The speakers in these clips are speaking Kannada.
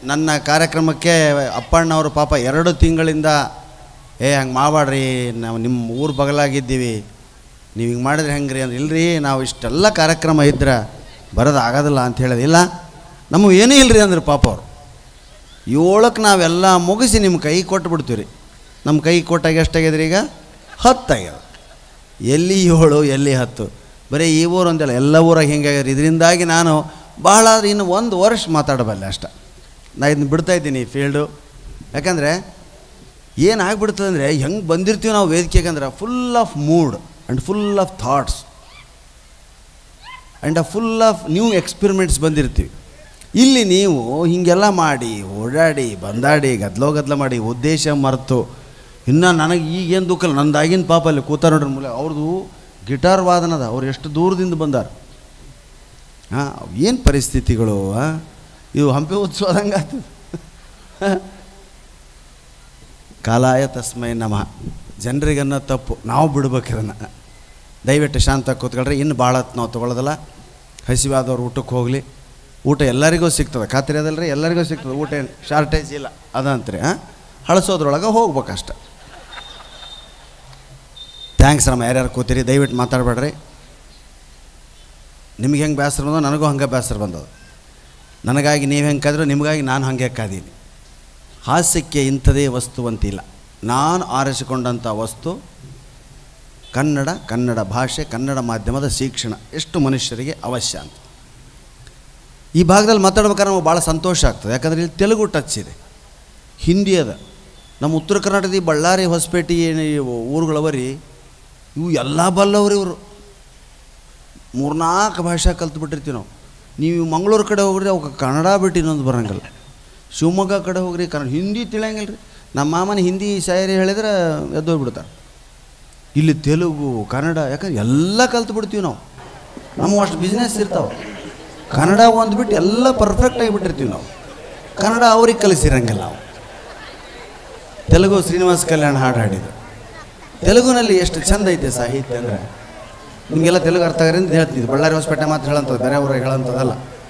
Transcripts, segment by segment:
ನನ್ನ ಕಾರ್ಯಕ್ರಮಕ್ಕೆ ಅಪ್ಪಣ್ಣವರು ಪಾಪ ಎರಡು ತಿಂಗಳಿಂದ ಏ ಹಂಗೆ ಮಾಡಬೇಡ್ರಿ ನಾವು ನಿಮ್ಮ ಊರು ಬಗಲಾಗಿದ್ದೀವಿ ನೀವು ಹಿಂಗೆ ಮಾಡಿದ್ರೆ ಹೆಂಗೆ ರೀ ಅಂದ್ರೆ ಇಲ್ರಿ ನಾವು ಇಷ್ಟೆಲ್ಲ ಕಾರ್ಯಕ್ರಮ ಇದ್ರೆ ಬರೋದು ಆಗೋದಿಲ್ಲ ಅಂತ ಹೇಳಿದೆ ಇಲ್ಲ ನಮಗೆ ಏನೂ ಇಲ್ಲರಿ ಅಂದ್ರೆ ಪಾಪ ಅವರು ಏಳಕ್ಕೆ ನಾವೆಲ್ಲ ಮುಗಿಸಿ ನಿಮ್ಮ ಕೈ ಕೊಟ್ಟು ಬಿಡ್ತೀವಿ ರೀ ನಮ್ಮ ಕೈ ಕೊಟ್ಟಾಗ ಎಷ್ಟಾಗ್ಯದ್ರಿ ಈಗ ಹತ್ತಾಗ್ಯದ ಎಲ್ಲಿ ಏಳು ಎಲ್ಲಿ ಹತ್ತು ಬರೀ ಈ ಊರು ಅಂತೆಲ್ಲ ಎಲ್ಲ ಊರಾಗ ಹಿಂಗಾಗ್ಯದ ಇದರಿಂದಾಗಿ ನಾನು ಭಾಳ ಆದ್ರೆ ಇನ್ನು ಒಂದು ವರ್ಷ ಮಾತಾಡಬಲ್ಲೆ ಅಷ್ಟ ನಾ ಇದನ್ನ ಬಿಡ್ತಾ ಇದ್ದೀನಿ ಈ ಫೀಲ್ಡು ಯಾಕಂದರೆ ಏನಾಗ್ಬಿಡ್ತದೆ ಅಂದರೆ ಹೆಂಗೆ ಬಂದಿರ್ತೀವಿ ನಾವು ವೇದಿಕೆಗೆ ಅಂದ್ರೆ full of mood and full of thoughts and a full of new experiments ಬಂದಿರ್ತೀವಿ ಇಲ್ಲಿ ನೀವು ಹೀಗೆಲ್ಲ ಮಾಡಿ ಓಡಾಡಿ ಬಂದಾಡಿ ಗದ್ಲೋ ಗದ್ಲ ಮಾಡಿ ಉದ್ದೇಶ ಮರೆತು ಇನ್ನು ನನಗೆ ಈಗೇನು ದುಃಖ ಇಲ್ಲ ನಂದಾಗಿನ ಪಾಪ ಅಲ್ಲಿ ಕೂತ ನೋಡ್ರಿ ಮೂಲೆ ಅವ್ರದ್ದು ಗಿಟಾರ್ ವಾದನದ ಅವ್ರು ಎಷ್ಟು ದೂರದಿಂದ ಬಂದಾರ ಹಾಂ ಏನು ಪರಿಸ್ಥಿತಿಗಳು ಆ? ಇವು ಹಂಪಿ ಉತ್ಸವದಂಗೆ ಆಯ್ತು ಕಾಲಾಯ ತಸ್ಮೈ ನಮಃ ಜನರಿಗನ್ನ ತಪ್ಪು ನಾವು ಬಿಡ್ಬೇಕು ಇದನ್ನು ದಯವಿಟ್ಟು ಶಾಂತ ಕೂತ್ಕೊಳ್ರಿ ಇನ್ನು ಭಾಳ ಹೊತ್ತು ನಾವು ತೊಗೊಳ್ಳೋದಲ್ಲ ಹಸಿವಾದವ್ರು ಊಟಕ್ಕೆ ಹೋಗಲಿ ಊಟ ಎಲ್ಲರಿಗೂ ಸಿಗ್ತದೆ ಖಾತ್ರಿ ಅದಲ್ರಿ ಎಲ್ಲರಿಗೂ ಸಿಗ್ತದೆ ಊಟ ಏನು ಶಾರ್ಟೇಜ್ ಇಲ್ಲ ಅದಂತ್ರಿ ಹಾಂ ಹಳಸೋದ್ರೊಳಗೆ ಹೋಗ್ಬೇಕಷ್ಟ ಥ್ಯಾಂಕ್ಸ್ ರಮ್ಮ ಯಾರ್ಯಾರು ಕೂತೀರಿ ದಯವಿಟ್ಟು ಮಾತಾಡಬೇಡ್ರಿ ನಿಮ್ಗೆ ಹೆಂಗೆ ಬೇಸರ ಬಂದೋ ನನಗೂ ಹಂಗೆ ಬೇಸರ ಬಂದದ ನನಗಾಗಿ ನೀವು ಹೆಂಗೆ ಕಾದ್ರು ನಿಮಗಾಗಿ ನಾನು ಹಾಗೆ ಕಾದೀನಿ ಹಾಸ್ಯಕ್ಕೆ ಇಂಥದೇ ವಸ್ತು ಅಂತಿಲ್ಲ ನಾನು ಆರಿಸಿಕೊಂಡಂಥ ವಸ್ತು ಕನ್ನಡ ಕನ್ನಡ ಭಾಷೆ ಕನ್ನಡ ಮಾಧ್ಯಮದ ಶಿಕ್ಷಣ ಎಷ್ಟು ಮನುಷ್ಯರಿಗೆ ಅವಶ್ಯ ಅಂತ ಈ ಭಾಗದಲ್ಲಿ ಮಾತಾಡ್ಬೇಕಾದ್ರೆ ನಮಗೆ ಭಾಳ ಸಂತೋಷ ಆಗ್ತದೆ ಯಾಕಂದರೆ ಇಲ್ಲಿ ತೆಲುಗು ಟಚ್ ಇದೆ ಹಿಂದಿ ಅದ ನಮ್ಮ ಉತ್ತರ ಕರ್ನಾಟಕದ ಈ ಬಳ್ಳಾರಿ ಹೊಸಪೇಟೆ ಏನು ಇವು ಊರುಗಳವರಿ ಇವು ಎಲ್ಲ ಬಲ್ಲವ್ರು ಇವರು ಮೂರ್ನಾಲ್ಕು ಭಾಷೆ ಕಲ್ತು ಬಿಟ್ಟಿರ್ತೀವಿ ನಾವು ನೀವು ಮಂಗಳೂರು ಕಡೆ ಹೋಗ್ರಿ ಅವಕ್ಕೆ ಕನ್ನಡ ಬಿಟ್ಟು ಇನ್ನೊಂದು ಬರಂಗಿಲ್ಲ ಶಿವಮೊಗ್ಗ ಕಡೆ ಹೋಗ್ರಿ ಕನ್ನಡ ಹಿಂದಿ ತಿಳಿಯಂಗಿಲ್ಲ ರೀ ನಮ್ಮ ಮಾಮನ ಹಿಂದಿ ಶಾಯರಿ ಹೇಳಿದ್ರೆ ಎದ್ದೋಗ್ಬಿಡ್ತಾರೆ ಇಲ್ಲಿ ತೆಲುಗು ಕನ್ನಡ ಯಾಕಂದ್ರೆ ಎಲ್ಲ ಕಲ್ತು ಬಿಡ್ತೀವಿ ನಾವು ನಮ್ಮ ಅಷ್ಟು ಬಿಸ್ನೆಸ್ ಇರ್ತಾವೆ ಕನ್ನಡ ಒಂದು ಬಿಟ್ಟು ಎಲ್ಲ ಪರ್ಫೆಕ್ಟ್ ಆಗಿಬಿಟ್ಟಿರ್ತೀವಿ ನಾವು ಕನ್ನಡ ಅವ್ರಿಗೆ ಕಲಿಸಿರಂಗಿಲ್ಲ ನಾವು ತೆಲುಗು ಶ್ರೀನಿವಾಸ ಕಲ್ಯಾಣ ಹಾಡು ಹಾಡಿದ್ರು ತೆಲುಗುನಲ್ಲಿ ಎಷ್ಟು ಚಂದ ಐತೆ ಸಾಹಿತ್ಯ ಅಂದರೆ ನಿಮಗೆಲ್ಲ ತೆಲುಗು ಅರ್ಥ ಆಗರಿಂದ ಹೇಳ್ತಿದ್ದು ಬಳ್ಳಾರಿ ಹೊಸಪೇಟೆ ಮಾತ್ರ ಹೇಳಂಥದ್ದು ಬೇರೆ ಊರಿಗೆ ಹೇಳಂಥದ್ದಲ್ಲ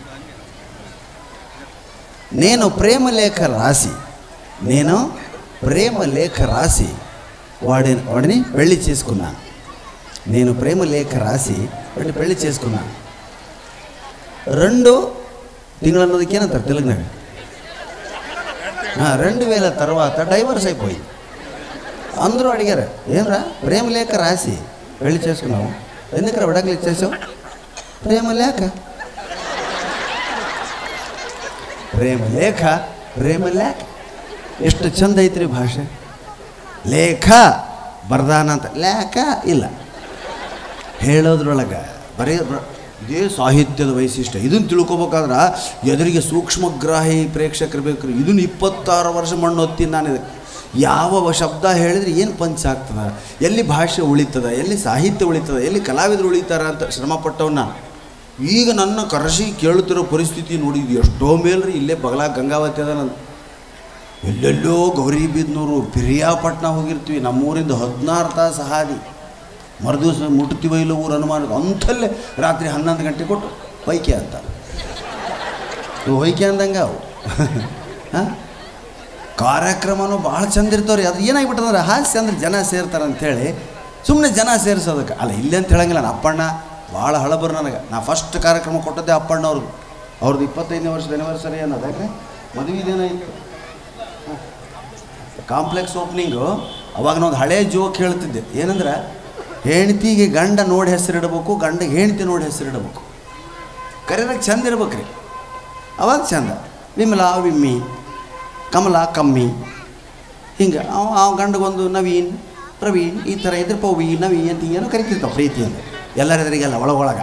నేను ప్రేమలేఖ రాసి నేను ప్రేమలేఖ రాసి వాడి వాడిని పెళ్లి చేసుకున్నాను నేను ప్రేమలేఖ రాసి వాడిని పెళ్లి చేసుకున్నాను రెండు తింగళ అన్నదికి ಏನಂತಾರೆ తెలుగునాಗ ಹಾಂ రెండు వేల తర్వాత డైవర్స్ అయిపోయింది అందరూ అడిగారు ఏమరా ప్రేమలేఖ రాసి పెళ్లి చేసుకున్నావు ఎందుకు విడాకులు ఇచ్చేసావు ప్రేమ లేఖ ಪ್ರೇಮ ಲೇಖ ಪ್ರೇಮ ಲೇಖ ಎಷ್ಟು ಚಂದ ಐತ್ರಿ ಭಾಷೆ ಲೇಖ ಬರ್ದಾನ ಅಂತ ಲೇಖ ಇಲ್ಲ ಹೇಳೋದ್ರೊಳಗೆ ಬರೀ ಬ- ಇದೇ ಸಾಹಿತ್ಯದ ವೈಶಿಷ್ಟ್ಯ ಇದನ್ನು ತಿಳ್ಕೊಬೇಕಾದ್ರೆ ಎದುರಿಗೆ ಸೂಕ್ಷ್ಮಗ್ರಾಹಿ ಪ್ರೇಕ್ಷಕರು ಬೇಕು ಇದನ್ನು ಇಪ್ಪತ್ತಾರು ವರ್ಷ ಮಣ್ಣು ಹೊತ್ತೀನಿ ನಾನು ಇದಕ್ಕೆ ಯಾವ ಶಬ್ದ ಹೇಳಿದ್ರೆ ಏನು ಪಂಚ ಆಗ್ತದೆ ಎಲ್ಲಿ ಭಾಷೆ ಉಳಿತದ ಎಲ್ಲಿ ಸಾಹಿತ್ಯ ಉಳಿತದ ಎಲ್ಲಿ ಕಲಾವಿದರು ಉಳಿತಾರ ಅಂತ ಶ್ರಮಪಟ್ಟವನ್ನ ಈಗ ನನ್ನ ಕರೆಸಿ ಕೇಳುತ್ತಿರೋ ಪರಿಸ್ಥಿತಿ ನೋಡಿದ್ವಿ ಎಷ್ಟೋ ಮೇಲ್ರಿ ಇಲ್ಲೇ ಬಗಲ ಗಂಗಾವತಿ ಅದ ನನ್ನ ಎಲ್ಲೆಲ್ಲೋ ಗೌರಿಬಿದ್ನೂರು ಪಿರಿಯಾಪಟ್ಟಣ ಹೋಗಿರ್ತೀವಿ ನಮ್ಮೂರಿಂದ ಹದಿನಾರು ತಾಸು ಹಾದಿ ಮರುದಿವಸ ಮುಟ್ತೀವೋ ಇಲ್ಲೋ ಊರು ಅನುಮಾನ ಅಂಥಲ್ಲೇ ರಾತ್ರಿ ಹನ್ನೊಂದು ಗಂಟೆ ಕೊಟ್ಟು ಹೊಯ್ಕೆ ಅಂತ ಇವು ಹೊಯ್ಕೆ ಅಂದಂಗೆ ಅವು ಹಾಂ ಕಾರ್ಯಕ್ರಮನೂ ಭಾಳ ಚಂದ ಇರ್ತಾವ್ರಿ ಅದು ಏನಾಗ್ಬಿಟ್ಟಂದ್ರೆ ಹಾಸ್ಯ ಅಂದ್ರೆ ಜನ ಸೇರ್ತಾರೆ ಅಂಥೇಳಿ ಸುಮ್ಮನೆ ಜನ ಸೇರಿಸೋದಕ್ಕೆ ಅಲ್ಲ ಇಲ್ಲೇ ಅಂತ ಹೇಳಂಗಿಲ್ಲ ನಾನು ಅಪ್ಪಣ್ಣ ಭಾಳ ಹಳಬರು ನನಗೆ ನಾ ಫಸ್ಟ್ ಕಾರ್ಯಕ್ರಮ ಕೊಟ್ಟದ್ದೇ ಅಪ್ಪಣ್ಣ ಅವ್ರದ್ದು ಅವ್ರದ್ದು ಇಪ್ಪತ್ತೈದನೇ ವರ್ಷದ ಆನಿವರ್ಸರಿ ಅನ್ನೋದು ಯಾಕೆ ಮದುವೆದೇನಾಯಿತು ಕಾಂಪ್ಲೆಕ್ಸ್ ಓಪನಿಂಗು ಅವಾಗ ನಾವು ಹಳೇ ಜೋಕ್ ಹೇಳ್ತಿದ್ದೆ ಏನಂದ್ರೆ ಹೆಂಡ್ತಿಗೆ ಗಂಡ ನೋಡಿ ಹೆಸರಿಡಬೇಕು ಗಂಡಗೆ ಹೆಂಡ್ತಿ ನೋಡಿ ಹೆಸರಿಡಬೇಕು ಕರೆಯೋದಕ್ಕೆ ಚಂದ ಇರ್ಬೇಕು ರೀ ಅವಾಗ ಚಂದ ವಿಮಲಾ ವಿಮ್ಮಿ ಕಮಲ ಕಮ್ಮಿ ಹಿಂಗೆ ಅವ ಆ ಗಂಡಗೊಂದು ನವೀನ್ ಪ್ರವೀಣ್ ಈ ಥರ ಇದ್ರೆ ಪವಿ ನವಿ ಅಂತ ಏನೋ ಕರಿತಿರ್ತಾವೆ ಪ್ರೀತಿಯಿಂದ ಎಲ್ಲರ ಎದುರಿಗೆಲ್ಲ ಒಳಗೊಳಗೆ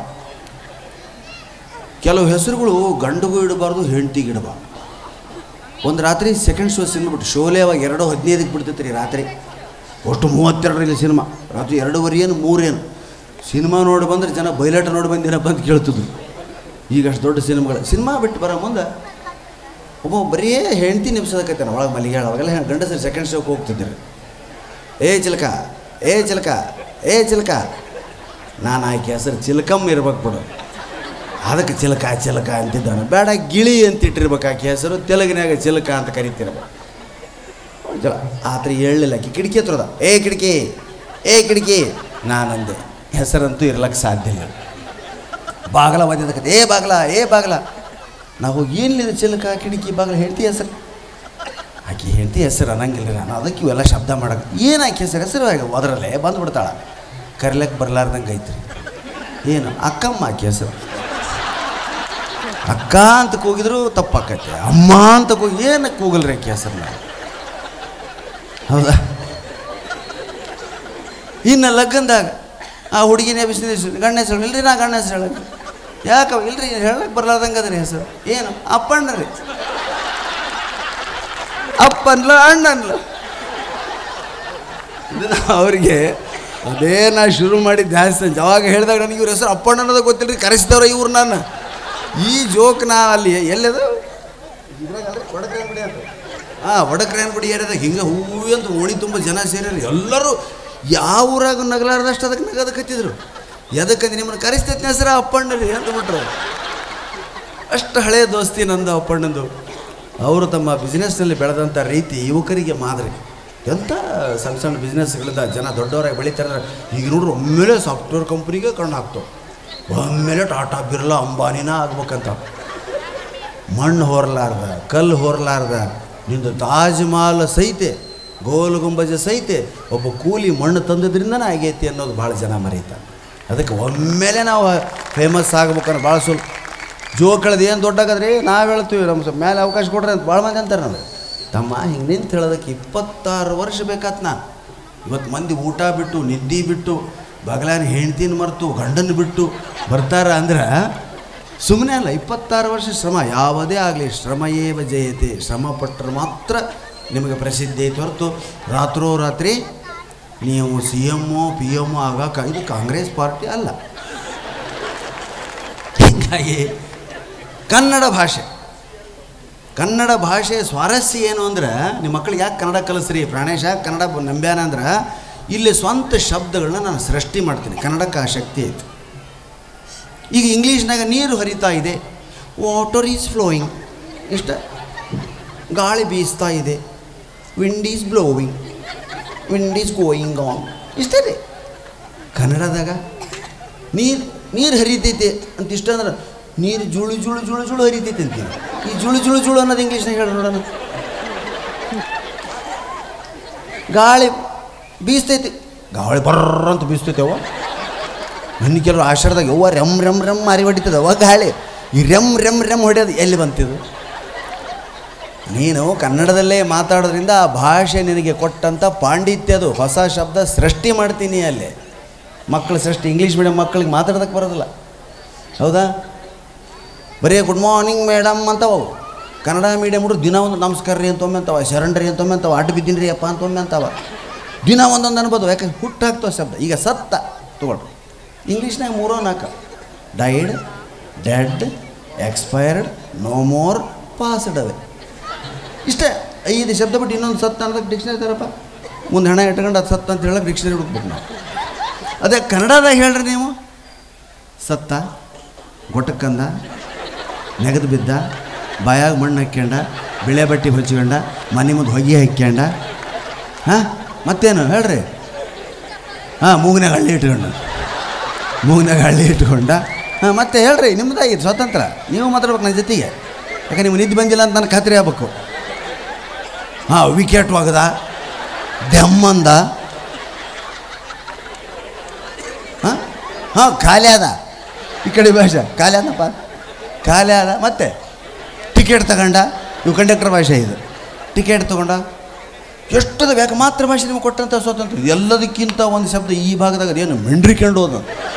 ಕೆಲವು ಹೆಸರುಗಳು ಗಂಡಗೂ ಇಡಬಾರ್ದು ಹೆಂಡ್ತಿಗೆ ಇಡಬಾರ್ದು ಒಂದು ರಾತ್ರಿ ಸೆಕೆಂಡ್ ಶೋ ಸಿನಿಮಾ ಬಿಟ್ಟು ಶೋಲೆ ಅವಾಗ ಎರಡು ಹದಿನೈದಕ್ಕೆ ಬಿಡ್ತೈತೆ ರೀ ರಾತ್ರಿ ಒಟ್ಟು ಮೂವತ್ತೆರಡರಲ್ಲಿ ಸಿನಿಮಾ ರಾತ್ರಿ ಎರಡೂವರೆ ಏನು ಮೂರೇನು ಸಿನಿಮಾ ನೋಡಿ ಬಂದ್ರೆ ಜನ ಬಯಲಾಟ ನೋಡಿ ಬಂದಿರಪ್ಪ ಅಂತ ಕೇಳ್ತಿದ್ರು ಈಗ ಅಷ್ಟು ದೊಡ್ಡ ಸಿನಿಮಾಗಳು ಸಿನಿಮಾ ಬಿಟ್ಟು ಬರೋ ಮುಂದೆ ಒಬ್ಬ ಬರೀ ಹೆಂಡ್ತಿ ನಿಬ್ಸೋದಕ್ಕೈತೆ ಒಳಗೆ ಮಲ್ಲಿಗೆ ಅವಾಗೆಲ್ಲ ಗಂಡಸರು ಸೆಕೆಂಡ್ ಶೋಕ್ಕೆ ಹೋಗ್ತಿದ್ದರು ಏ ಚಿಲ್ಕ ಏ ಚಿಲ್ಕ ಏ ಚಿಲ್ಕ ನಾನು ಆಕೆ ಹೆಸರು ಚಿಲ್ಕಮ್ಮ ಇರ್ಬೇಕು ಬಿಡು ಅದಕ್ಕೆ ಚಿಲಕ ಚಿಲಕ ಅಂತಿದ್ದಾನೆ ಬೇಡ ಗಿಳಿ ಅಂತ ಇಟ್ಟಿರ್ಬೇಕು ಆಕೆ ಹೆಸರು ತೆಲುಗಿನಾಗ ಚಿಲಕ ಅಂತ ಕರಿತಿರ್ಬೇಕು ಜಲ ಆತರ ಹೇಳಲಿಲ್ಲ ಆಕೆ ಕಿಟಕಿ ಹತ್ರದ ಏ ಕಿಟಕಿ ಏ ಕಿಟಕಿ ನಾನಂದೆ ಹೆಸರಂತೂ ಇರ್ಲಕ್ಕೆ ಸಾಧ್ಯ ಇಲ್ಲ ಬಾಗಲ ಬಂದಿದ್ದಕ್ಕೆ ಏ ಬಾಗಲ ಏ ಬಾಗಲ ನಾವು ಏನಿದೆ ಚಿಲಕ ಕಿಟಕಿ ಬಾಗಲ ಹೇಳ್ತಿ ಹೆಸರು ಆಕೆ ಹೆಂಡತಿ ಹೆಸರು ಅನ್ನಂಗಿಲ್ಲ ನಾನು ಅದಕ್ಕೆ ಇವೆಲ್ಲ ಶಬ್ದ ಮಾಡಕ್ಕೆ ಏನು ಆಕೆ ಹೆಸರು ಹೆಸರು ಆಗ ಅದರಲ್ಲೇ ಬಂದ್ಬಿಡ್ತಾಳ ಕರಿಲಕ್ಕೆ ಬರ್ಲಾರ್ದಂಗೆ ಐತ್ರಿ ಏನು ಅಕ್ಕಮ್ಮ ಆಕೆ ಹೆಸರು ಅಕ್ಕ ಅಂತ ಕೂಗಿದ್ರು ತಪ್ಪಾಕೈತೆ ಅಮ್ಮ ಅಂತ ಕೂಗಿ ಏನಕ್ಕೆ ಕೂಗಲ್ರಿ ಆಕೆ ಹೆಸರನ್ನ ಹೌದಾ ಇನ್ನು ಲಗ್ನದಾಗ ಆ ಹುಡುಗಿನೇ ಬಿಸಿನ ಗಂಡ ಹೆಸರು ಇಲ್ರಿ ನಾ ಗಂಡ ಹೆಸರು ಹೇಳಕ್ಕೆ ಯಾಕವ ಇಲ್ರಿ ಹೇಳಕ್ಕೆ ಬರ್ಲಾರ್ದಂಗೆ ಅದ್ರಿ ಹೆಸರು ಏನು ಅಪ್ಪಣ್ಣ ರೀ ಅಪ್ಪನ್ಲ ಅಣ್ಣನ್ಲ ಇದನ್ನ ಅವರಿಗೆ ಅದೇ ನಾ ಶುರು ಮಾಡಿದ ಜಾಸ್ತಿ ಯಾವಾಗ ಹೇಳಿದಾಗ ನನಗೆ ಇವ್ರ ಹೆಸರು ಅಪ್ಪಣ್ಣ ಅನ್ನೋದು ಗೊತ್ತಿಲ್ಲ ಕರೆಸಿದವ್ರ ಇವ್ರು ನಾನು ಈ ಜೋಕ್ ನಾ ಅಲ್ಲಿ ಎಲ್ಲದು ಹಾಂ ಒಡಕ್ರೇನ್ ಗುಡಿ ಏರಿಯಾದಾಗ ಹಿಂಗೆ ಹೂವು ಅಂತ ಓಣಿ ತುಂಬ ಜನ ಸೇರ್ಯಾರ ಎಲ್ಲರೂ ಯಾವ ಊರಾಗ ನಗಲಾರ್ದಷ್ಟು ಅದಕ್ಕೆ ನಗದಕ್ಕತ್ತಿದ್ರು ಎದಕ್ಕಂದ್ರೆ ನಿಮ್ಮನ್ನು ಕರೆಸ್ತೈತಿ ಹೆಸರು ಅಪ್ಪಣ್ಣರಿ ಅಂತ ಬಿಟ್ರು ಅಷ್ಟು ಹಳೆಯ ದೋಸ್ತಿ ನಂದು ಅಪ್ಪಣ್ಣಂದು ಅವರು ತಮ್ಮ ಬಿಸ್ನೆಸ್ನಲ್ಲಿ ಬೆಳೆದಂಥ ರೀತಿ ಯುವಕರಿಗೆ ಮಾದರಿ ಎಂಥ ಸಣ್ಣ ಸಣ್ಣ ಬಿಸ್ನೆಸ್ಗಳಿಂದ ಜನ ದೊಡ್ಡವರಾಗಿ ಬೆಳೀತಾರೆ ಈಗ ನೋಡ್ರಿ ಒಮ್ಮೆಲೆ ಸಾಫ್ಟ್ವೇರ್ ಕಂಪ್ನಿಗೆ ಕಣ್ಣು ಹಾಕ್ತಾವೆ ಒಮ್ಮೆಲೆ ಟಾಟಾ ಬಿರ್ಲಾ ಅಂಬಾನಿನ ಆಗ್ಬೇಕಂತ ಮಣ್ಣು ಹೊರಲಾರ್ದ ಕಲ್ಲು ಹೊರಲಾರ್ದ ನಿಂದು ತಾಜ್ ಮಹಲ್ ಸೈತೆ ಗೋಲ್ ಗುಂಬಜ ಸೈತೆ ಒಬ್ಬ ಕೂಲಿ ಮಣ್ಣು ತಂದದ್ರಿಂದನೇ ಆಗೈತಿ ಅನ್ನೋದು ಭಾಳ ಜನ ಮರೀತಾರೆ ಅದಕ್ಕೆ ಒಮ್ಮೆಲೆ ನಾವು ಫೇಮಸ್ ಆಗ್ಬೇಕನ್ನೋ ಭಾಳ ಸ್ವಲ್ಪ ಜೋಕಳದು ಏನು ದೊಡ್ಡಾಗದ್ರಿ ನಾವು ಹೇಳ್ತೀವಿ ನಮ್ಮ ಸ್ವಲ್ಪ ಮೇಲೆ ಅವಕಾಶ ಕೊಡ್ರಿ ಅಂತ ಭಾಳ ಮಂದಿ ಅಂತಾರೆ ನನಗೆ ತಮ್ಮ ಹಿಂಗೆ ನಿಂತು ಹೇಳೋದಕ್ಕೆ ಇಪ್ಪತ್ತಾರು ವರ್ಷ ಬೇಕಾತ್ ನಾ ಇವತ್ತು ಮಂದಿ ಊಟ ಬಿಟ್ಟು ನಿದ್ದೆ ಬಿಟ್ಟು ಬಗಲಾನ ಹೆಂಡ್ತಿನ ಮರೆತು ಗಂಡನ ಬಿಟ್ಟು ಬರ್ತಾರ ಅಂದ್ರೆ ಸುಮ್ಮನೆ ಅಲ್ಲ ಇಪ್ಪತ್ತಾರು ವರ್ಷ ಶ್ರಮ ಯಾವುದೇ ಆಗಲಿ ಶ್ರಮ ಏವ ಜಯತೆ ಶ್ರಮ ಪಟ್ಟರೆ ಮಾತ್ರ ನಿಮಗೆ ಪ್ರಸಿದ್ಧಿ ಐತೆ ಹೊರತು ರಾತ್ರೋರಾತ್ರಿ ನೀವು ಸಿ ಎಮ್ಮು ಪಿ ಎಮ್ಮು ಆಗಾಕ ಇದು ಕಾಂಗ್ರೆಸ್ ಪಾರ್ಟಿ ಅಲ್ಲ ಹೀಗಾಗಿ ಕನ್ನಡ ಭಾಷೆ ಕನ್ನಡ ಭಾಷೆ ಸ್ವಾರಸ್ಯ ಏನು ಅಂದ್ರೆ ನಿಮ್ಮ ಮಕ್ಳಿಗೆ ಯಾಕೆ ಕನ್ನಡ ಕಲಿಸ್ರಿ ಪ್ರಾಣೇಶ ಯಾಕೆ ಕನ್ನಡ ಬ- ನಂಬ್ಯಾನ ಅಂದ್ರೆ ಇಲ್ಲಿ ಸ್ವಂತ ಶಬ್ದಗಳನ್ನ ನಾನು ಸೃಷ್ಟಿ ಮಾಡ್ತೀನಿ ಕನ್ನಡಕ್ಕೆ ಆ ಶಕ್ತಿ ಐತಿ ಈಗ ಇಂಗ್ಲೀಷ್ನಾಗ ನೀರು ಹರಿತಾ ಇದೆ ವಾಟರ್ ಈಸ್ ಫ್ಲೋಯಿಂಗ್ ಇಷ್ಟ ಗಾಳಿ ಬೀಸ್ತಾ ಇದೆ wind is blowing wind is going on ಇಷ್ಟೇ ರೀ ಕನ್ನಡದಾಗ ನೀರು ನೀರು ಹರಿತೈತೆ ಅಂತ ಇಷ್ಟ ಅಂದ್ರೆ ನೀರು ಜುಳು ಜುಳು ಜುಳು ಜುಳು ಹರಿತೈತೆ ಅಂತೀವಿ ಈ ಜುಳು ಜುಳು ಜುಳು ಅನ್ನೋದು ಇಂಗ್ಲೀಷ್ನಾಗ ಹೇಳಿ ನೋಡೋಣ ಗಾಳಿ ಬೀಸ್ತೈತಿ ಗಾಳಿ ಬರ್ರ ಅಂತ ಬೀಸ್ತೈತೆ ಅವ್ವ ನನ್ನ ಕೆಲವರು ಆಷಾಢದಾಗ ಯವ್ವ ರೆಮ್ ರೆಮ್ ರೆಮ್ ಮಾರಿ ಹೊಡಿತದ ಅವ ಗಾಳಿ ಈ ರೆಮ್ ರೆಮ್ ರೆಮ್ ಹೊಡೆಯೋದು ಎಲ್ಲಿ ಬಂತಿದು ನೀನು ಕನ್ನಡದಲ್ಲೇ ಮಾತಾಡೋದ್ರಿಂದ ಆ ಭಾಷೆ ನಿನಗೆ ಕೊಟ್ಟಂಥ ಪಾಂಡಿತ್ಯ ಅದು ಹೊಸ ಶಬ್ದ ಸೃಷ್ಟಿ ಮಾಡ್ತೀನಿ ಅಲ್ಲಿ ಮಕ್ಕಳು ಸೃಷ್ಟಿ ಇಂಗ್ಲೀಷ್ ಮೀಡಿಯಂ ಮಕ್ಕಳಿಗೆ ಮಾತಾಡೋದಕ್ಕೆ ಬರೋದಿಲ್ಲ ಹೌದಾ ಬರೀ ಗುಡ್ ಮಾರ್ನಿಂಗ್ ಮೇಡಮ್ ಅಂತವ ಅವು ಕನ್ನಡ ಮೀಡಿಯಮ್ ಹುಡುಗ ದಿನ ಒಂದು ನಮಸ್ಕಾರ ರೀ ಅಂತ ಒಮ್ಮೆ ಅಂತವ ಶರಣ್ ರೀ ಅಂತ ಒಮ್ಮೆ ಅಂತವ ಅಡ್ಡ ಬಿದ್ದೀನಿ ರೀ ಅಪ್ಪ ಅಂತ ಒಮ್ಮೆ ಅಂತವ ದಿನ ಒಂದೊಂದು ಅನ್ಬೋದು ಯಾಕಂದ್ರೆ ಹುಟ್ಟಾಗ್ತವ ಶಬ್ದ ಈಗ ಸತ್ತ ತಗೊಳ್ರಿ ಇಂಗ್ಲೀಷ್ನಾಗ ಮೂರೋ ನಾಲ್ಕು died dead expired no more passed away ಇಷ್ಟೇ ಐದು ಶಬ್ದ ಬಿಟ್ಟು ಇನ್ನೊಂದು ಸತ್ತ ಅನ್ನೋದಕ್ಕೆ ಡಿಕ್ಷನರಿ ತರಪ್ಪ ಮುಂದೆ ಹಣ ಇಟ್ಕೊಂಡು ಅದು ಸತ್ತ ಅಂತ ಹೇಳಕ್ಕೆ ಡಿಕ್ಷನರಿ ಹುಡುಕ್ಬೇಕು ನಾವು ಅದೇ ಕನ್ನಡದಾಗ ಹೇಳ್ರಿ ನೀವು ಸತ್ತ ಗೊಟ್ಟಕ್ಕಂದ ನೆಗೆದು ಬಿದ್ದ ಬಾಯಾಗ ಮಣ್ಣು ಹಾಕ್ಯಂಡ ಬಿಳೆ ಬಟ್ಟೆ ಹೊಚ್ಕೊಂಡ ಮನೆ ಮುಂದೆ ಹೊಗೆ ಹಾಕ್ಯಂಡ ಹಾಂ ಮತ್ತೇನು ಹೇಳ್ರಿ ಹಾಂ ಮೂಗಿನಾಗ ಹಳ್ಳಿ ಇಟ್ಕೊಂಡ ಮೂಗಿನಾಗ ಹಳ್ಳಿ ಇಟ್ಕೊಂಡ ಹಾಂ ಮತ್ತೆ ಹೇಳ್ರಿ ನಿಮ್ಮದಾಗಿತ್ತು ಸ್ವಾತಂತ್ರ್ಯ ನೀವು ಮಾತಾಡ್ಬೇಕು ನನ್ನ ಜೊತೆಗೆ ಯಾಕೆ ನಿಮ್ಗೆ ನಿದ್ದೆ ಬಂದಿಲ್ಲ ಅಂತ ನನಗೆ ಖಾತ್ರಿ ಆಗ್ಬೇಕು ಹಾಂ ವಿಕೆಟ್ ಒಗದ ದೆಮ್ಮಂದ ಹಾಂ ಹಾಂ ಖಾಲಿ ಅದ ಈ ಕಡೆ ಭಾಷೆ ಖಾಲಿ ಅದಪ್ಪ ಖಾಲಿ ಅದ ಮತ್ತೆ ಟಿಕೆಟ್ ತಗೊಂಡ ಇವು ಕಂಡಕ್ಟರ್ ಭಾಷೆ ಇದು ಟಿಕೆಟ್ ತಗೊಂಡ ಎಷ್ಟದ ಬೇಕು ಮಾತೃ ಭಾಷೆ ನಿಮ್ಗೆ ಕೊಟ್ಟಂಥ ಸ್ವಾತಂತ್ರ್ಯ ಎಲ್ಲದಕ್ಕಿಂತ ಒಂದು ಶಬ್ದ ಈ ಭಾಗದಾಗ ಅದೇನು ಮೆಂಡ್ರಿಕೊಂಡು ಹೋದ